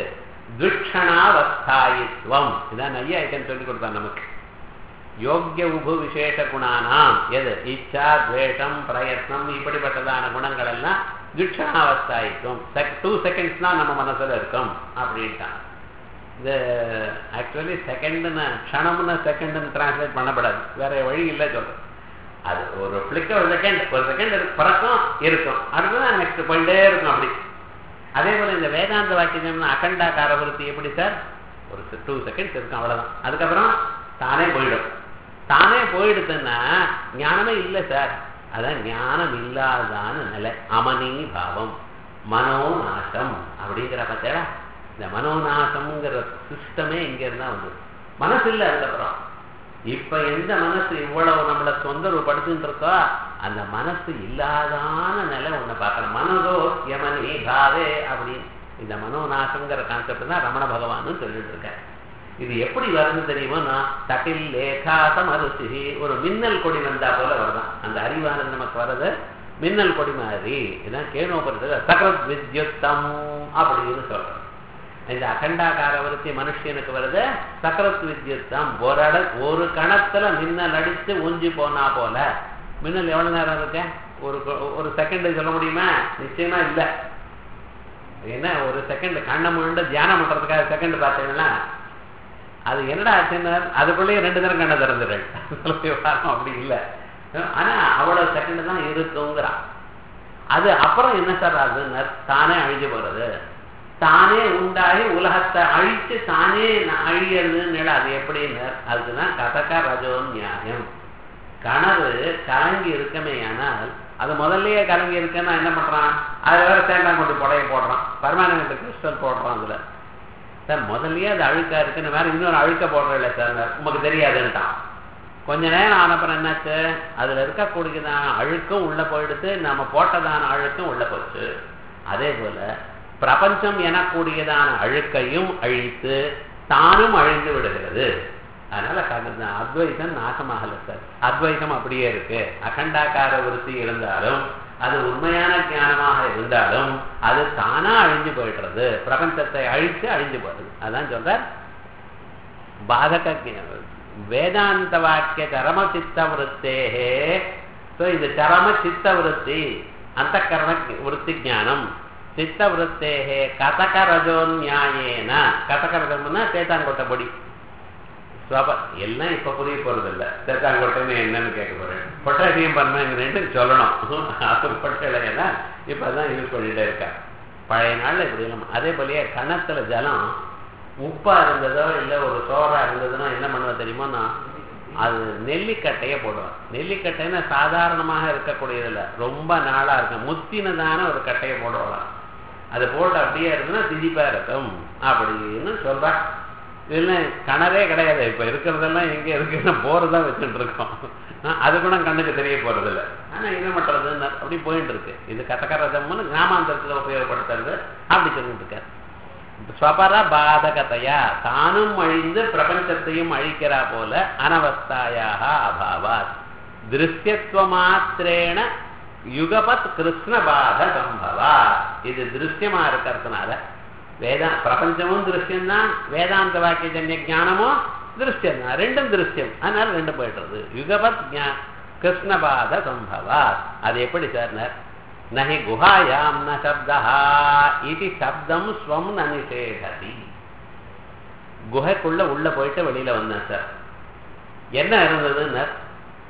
துஷ்ணாவஸ்தாயித்வம் இதான் ஐயா ஐக்கன் சொல்லி கொடுத்தான் நமக்கு யோக்கிய உபு விசேஷ குணானாம் எது இச்சா துவேஷம் பிரயத்னம் இப்படிப்பட்டதான குணங்கள் எல்லாம் துஷ்ணாவஸ்தாயித்வம் டூ செகண்ட்ஸ் தான் நம்ம மனசுல இருக்கும் அப்படின்ட்டான் இது ஆக்சுவலி செகண்ட்னு க்ஷணம்னு செகண்ட்னு டிரான்ஸ்லேட் பண்ணப்படாது வேற வழி இல்லை சொல்றேன் அது ஒரு ஃபிளிக் ஒரு செகண்ட் ஒரு செகண்ட் பிறக்கும் இருக்கும் அடுத்ததான் நெக்ஸ்ட் போயிட்டே இருக்கும் அப்படி அதே போல இந்த வேதாந்த வாக்கியம்னா அகண்டாக்கார விருத்தி எப்படி சார் ஒரு டூ செகண்ட்ஸ் இருக்கும் அவ்வளவுதான் அதுக்கப்புறம் தானே போயிடும் தானே போயிடுதுன்னா ஞானமே இல்லை சார் அதான் ஞானம் இல்லாதான நிலை அமனி பாவம் மனோநாசம் அப்படிங்கிற பார்த்தா இந்த மனோநாசம்ங்கிற சிஸ்டமே இங்க இருந்தா வந்து மனசு இல்லை அதுக்கப்புறம் இப்ப எந்த மனசு இவ்வளவு நம்மள தொந்தரவு படுத்துட்டு இருக்கோ அந்த மனசு இல்லாதான நிலை ஒண்ணு பார்க்கணும் மனதோ யமனி பாவே அப்படின்னு இந்த மனோநாசம்ங்கிற கான்செப்ட் தான் ரமண பகவான் சொல்லிட்டு இருக்காரு இது எப்படி வருது தெரியுமா தட்டில் லேகாசம் அரிசி ஒரு மின்னல் கொடி வந்தா போல வருதான் அந்த அறிவானது நமக்கு வர்றது மின்னல் கொடி மாதிரி இதான் கேணோபுரத்துல சகரத் வித்யுத்தம் அப்படின்னு சொல்றோம் இந்த அகண்டாகார விருத்தி மனுஷனுக்கு வருது சக்கரத் வித்யுத்தம் ஒரு அட ஒரு கணத்துல மின்னல் அடித்து ஊஞ்சி போனா போல மின்னல் எவ்வளவு நேரம் இருக்க ஒரு ஒரு செகண்ட் சொல்ல முடியுமா நிச்சயமா இல்ல என்ன ஒரு செகண்ட் கண்ணை முழுண்டு தியானம் பண்றதுக்காக செகண்ட் பார்த்தீங்கன்னா அது என்னடா ஆச்சுன்னு அதுக்குள்ளேயே ரெண்டு நேரம் கண்ணை திறந்துடுறேன் விவகாரம் அப்படி இல்லை ஆனா அவ்வளவு செகண்ட் தான் இருக்குங்கிறான் அது அப்புறம் என்ன சார் ஆகுதுன்னு தானே அழிஞ்சு போறது தானே உண்டாகி உலகத்தை அழித்து தானே அழியறதுன்னு அது எப்படின்னு அதுக்குதான் கதக்கா ரஜோ நியாயம் கனவு கலங்கி இருக்கமே ஆனால் அது முதல்லயே கலங்கி இருக்குன்னா என்ன பண்றான் அது வேற தேங்காய் கொண்டு புடைய போடுறான் பர்மானண்ட் கிறிஸ்டல் போடுறான் அதுல சார் முதல்லயே அது அழுக்கா இருக்குன்னு வேற இன்னொரு அழுக்க போடுறதில்ல சார் உமக்கு தெரியாதுன்ட்டான் கொஞ்ச நேரம் ஆனப்புறம் என்னாச்சு அதுல இருக்கக்கூடியதான அழுக்கும் உள்ள போயிடுத்து நம்ம போட்டதான அழுக்கும் உள்ள போச்சு அதே போல பிரபஞ்சம் எனக்கூடியதான அழுக்கையும் அழித்து தானும் அழிந்து விடுகிறது அதனால அத்வைதம் நாசமாகல சார் அத்வைதம் அப்படியே இருக்கு அகண்டாக்கார விருத்தி இருந்தாலும் அது உண்மையான ஞானமாக இருந்தாலும் அது தானா அழிஞ்சு போயிடுறது பிரபஞ்சத்தை அழித்து அழிஞ்சு போயிடுது அதான் சொல்ற பாதக வேதாந்த வாக்கிய சரம சித்த விருத்தேகே இது சரம சித்த விருத்தி அந்த கரண விருத்தி ஜானம் சித்த விருத்தேகே கதக ரஜோ நியாயேன கதக ரஜம்னா சேத்தாங்கொட்டை பொடி ஸ்வப எல்லாம் இப்ப புரிய போறது இல்ல சேத்தாங்கொட்டைன்னு என்னன்னு கேட்க போறேன் பொட்டாசியம் பர்மங்கன்னு சொல்லணும் அது பொட்டலைன்னா இப்பதான் யூஸ் பண்ணிட்டே இருக்கா பழைய நாள்ல இப்படி எல்லாம் அதே போலயே கணத்துல ஜலம் உப்பா இருந்ததோ இல்ல ஒரு சோறா இருந்ததுன்னா என்ன பண்ணுவோம் தெரியுமா அது நெல்லிக்கட்டைய போடுவோம் நெல்லிக்கட்டைன்னா சாதாரணமாக இருக்கக்கூடியதில்ல ரொம்ப நாளா இருக்கும் முத்தினதான ஒரு கட்டையை போடுவாங்க அது போட்டு அப்படியே இருந்ததுன்னா திதிப்பா இருக்கும் அப்படின்னு சொல்றா இல்ல கிணறே கிடையாது இப்ப இருக்கிறதெல்லாம் எங்க இருக்குன்னு போறதான் வச்சுட்டு இருக்கோம் அது கூட கண்ணுக்கு தெரிய போறது இல்லை ஆனா என்ன பண்றதுன்னு அப்படி போயிட்டு இருக்கு இது கதகரதம்னு கிராமாந்தரத்துல உபயோகப்படுத்துறது அப்படி சொல்லிட்டு இருக்காரு ஸ்வபர பாதகத்தையா தானும் அழிந்து பிரபஞ்சத்தையும் அழிக்கிறா போல அனவஸ்தாயாக அபாவாத் திருஷ்யத்துவ மாத்திரேன யுகபத் கிருஷ்ண பாத சம்பவா இது திருஷ்யமா இருக்கிறதுனால வேதா பிரபஞ்சமும் திருஷ்யம்தான் வேதாந்த வாக்கிய ஜன்ய ஜானமும் திருஷ்யம் தான் ரெண்டும் திருஷ்யம் அதனால ரெண்டும் போயிடுறது யுகபத் கிருஷ்ணபாத சம்பவா அது எப்படி சார் நகி குஹாயாம் ந சப்தா இது சப்தம் ஸ்வம் ந நிஷேகதி குகைக்குள்ள உள்ள போயிட்டு வெளியில வந்தேன் சார் என்ன இருந்ததுன்னு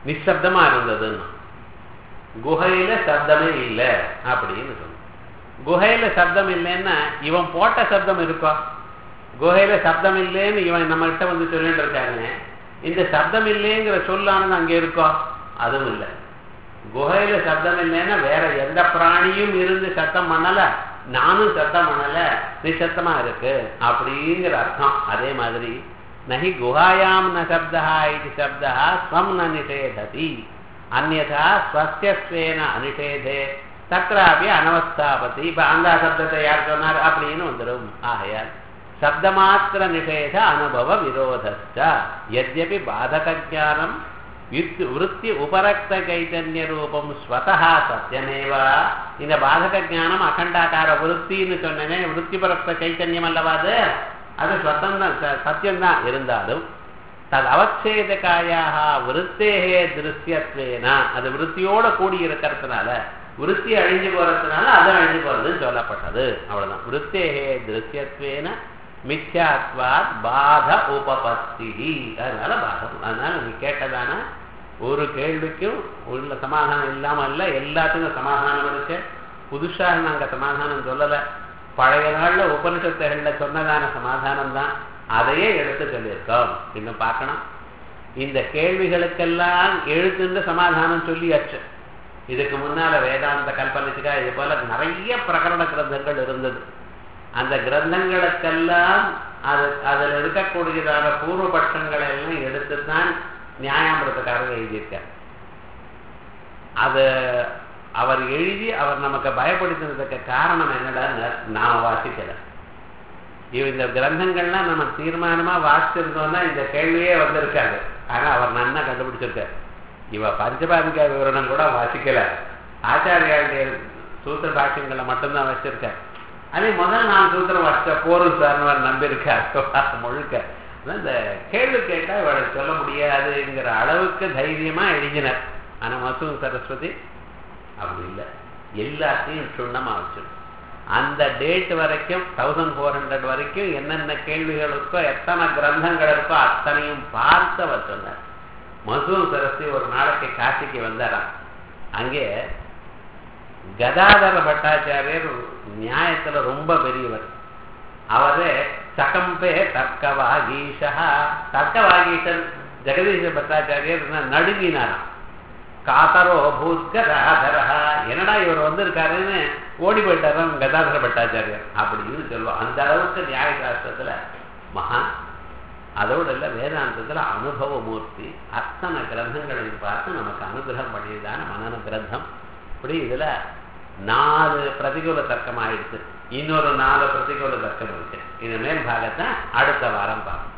நிசப்தமா இருந்ததுன்னு குகையில சப்தமே இல்லை அப்படின்னு சொன்ன குகையில சப்தம் இல்லைன்னா இவன் போட்ட சப்தம் இருக்கோ குகையில சப்தம் இல்லைன்னு இவன் நம்ம கிட்ட வந்து சொல்லிட்டு இருக்காங்க இந்த சப்தம் இல்லைங்கிற சொல்லானது அங்க இருக்கோ அதுவும் இல்லை குகையில சப்தம் இல்லைன்னா வேற எந்த பிராணியும் இருந்து சத்தம் பண்ணல நானும் சத்தம் பண்ணல நிசத்தமா இருக்கு அப்படிங்கிற அர்த்தம் அதே மாதிரி நகி குஹாயாம் ந சப்தா இது சப்தா ஸ்வம் ந நிஷேததி அந்நதா ஸ்வஸ்யஸ்வேன அனிஷேதே தத்ராபி அனவஸ்தாபதி இப்ப அந்த சப்தத்தை யார் சொன்னார் அப்படின்னு வந்துடும் ஆகையால் சப்தமாத்திர நிஷேத அனுபவ விரோதஸ்ட எத்யபி பாதக ஜானம் விருத்தி உபரக்த கைத்தன்ய ரூபம் ஸ்வதா சத்தியமேவா இந்த பாதக ஜானம் அகண்டாக்கார விருத்தின்னு சொன்னேனே விருத்திபரக்த கைத்தன்யம் அல்லவா அது அது ஸ்வத்தந்தான் சத்தியம்தான் இருந்தாலும் தது அவச்சேதகாயாக விருத்தேகே திருஷ்யத்வேனா அது விருத்தியோட கூடி இருக்கிறதுனால விருத்தி அழிஞ்சு போறதுனால அது அழிஞ்சு போறதுன்னு சொல்லப்பட்டது அவ்வளவுதான் விருத்தேகே திருஷ்யத்வேன மித்யாத்வாத் பாத உபபத்தி அதனால பாதம் அதனால நீ கேட்டதான ஒரு கேள்விக்கும் உள்ள சமாதானம் இல்லாம இல்ல எல்லாத்துக்கும் சமாதானம் இருக்கு புதுசாக நாங்க சமாதானம் சொல்லல பழைய நாள்ல உபனிஷத்துகள்ல சொன்னதான சமாதானம் தான் அதையே எடுத்து சொல்லியிருக்கோம் இன்னும் பார்க்கணும் இந்த கேள்விகளுக்கெல்லாம் எழுத்துன்ற சமாதானம் சொல்லியாச்சு இதுக்கு முன்னால வேதாந்த கல்பனிச்சுக்கா இது போல நிறைய பிரகரண கிரந்தங்கள் இருந்தது அந்த கிரந்தங்களுக்கெல்லாம் அது அதில் இருக்கக்கூடியதான பூர்வபட்சங்களை எல்லாம் எடுத்துத்தான் நியாயாமிரத்துக்காரர் எழுதியிருக்கார் அது அவர் எழுதி அவர் நமக்கு பயப்படுத்தினதுக்கு காரணம் என்னடா நாம வாசிக்கல இந்த கிரந்தங்கள்லாம் நம்ம தீர்மானமா வாசிச்சிருந்தோம்னா இந்த கேள்வியே வந்திருக்காது ஆனா அவர் நன்னா கண்டுபிடிச்சிருக்கார் இவ பஞ்சபாதிகா விவரணம் கூட வாசிக்கல ஆச்சாரியாளுடைய சூத்திர பாக்கியங்களை மட்டும்தான் வச்சிருக்கார் அதே முதல் நான் சூத்திரம் வாசிச்ச போரும் சார்னவர் நம்பியிருக்கார் முழுக்க இந்த கேள்வி கேட்டா இவளை சொல்ல முடியாதுங்கிற அளவுக்கு தைரியமா எழுதினார் ஆனா மசூ சரஸ்வதி அப்படி இல்லை எல்லாத்தையும் சுண்ணமா வச்சிருக்கும் அந்த டேட் வரைக்கும் தௌசண்ட் ஃபோர் ஹண்ட்ரட் வரைக்கும் என்னென்ன கேள்விகள் இருக்கோ எத்தனை கிரந்தங்கள் இருக்கோ அத்தனையும் பார்த்து அவர் சொன்னார் மசூர் சரஸ்வதி ஒரு நாளைக்கு காசிக்கு வந்தாராம் அங்கே கதாதர பட்டாச்சாரியர் நியாயத்துல ரொம்ப பெரியவர் அவரே சகம்பே தர்க்கவாகீஷா தர்க்கவாகீஷன் ஜெகதீஷ பட்டாச்சாரியர் நடுங்கினாராம் காத்தரோ பூத்கதாதரா என்னடா இவர் வந்திருக்காருன்னு ஓடி போயிட்டாராம் கதாதர பட்டாச்சாரியர் அப்படின்னு சொல்லுவோம் அந்த அளவுக்கு நியாய சாஸ்திரத்துல மகா அதோடு இல்லை வேதாந்தத்தில் அனுபவமூர்த்தி அத்தனை கிரந்தங்களையும் பார்த்து நமக்கு அனுகிரகம் பண்ணியதான மனன கிரந்தம் இப்படி இதில் நாலு பிரதிகூல தர்க்கம் ஆயிடுச்சு இன்னொரு நாலு பிரதிகூல தர்க்கம் இருக்கு இந்த மேல் பாகத்தை அடுத்த வாரம் பார்ப்போம்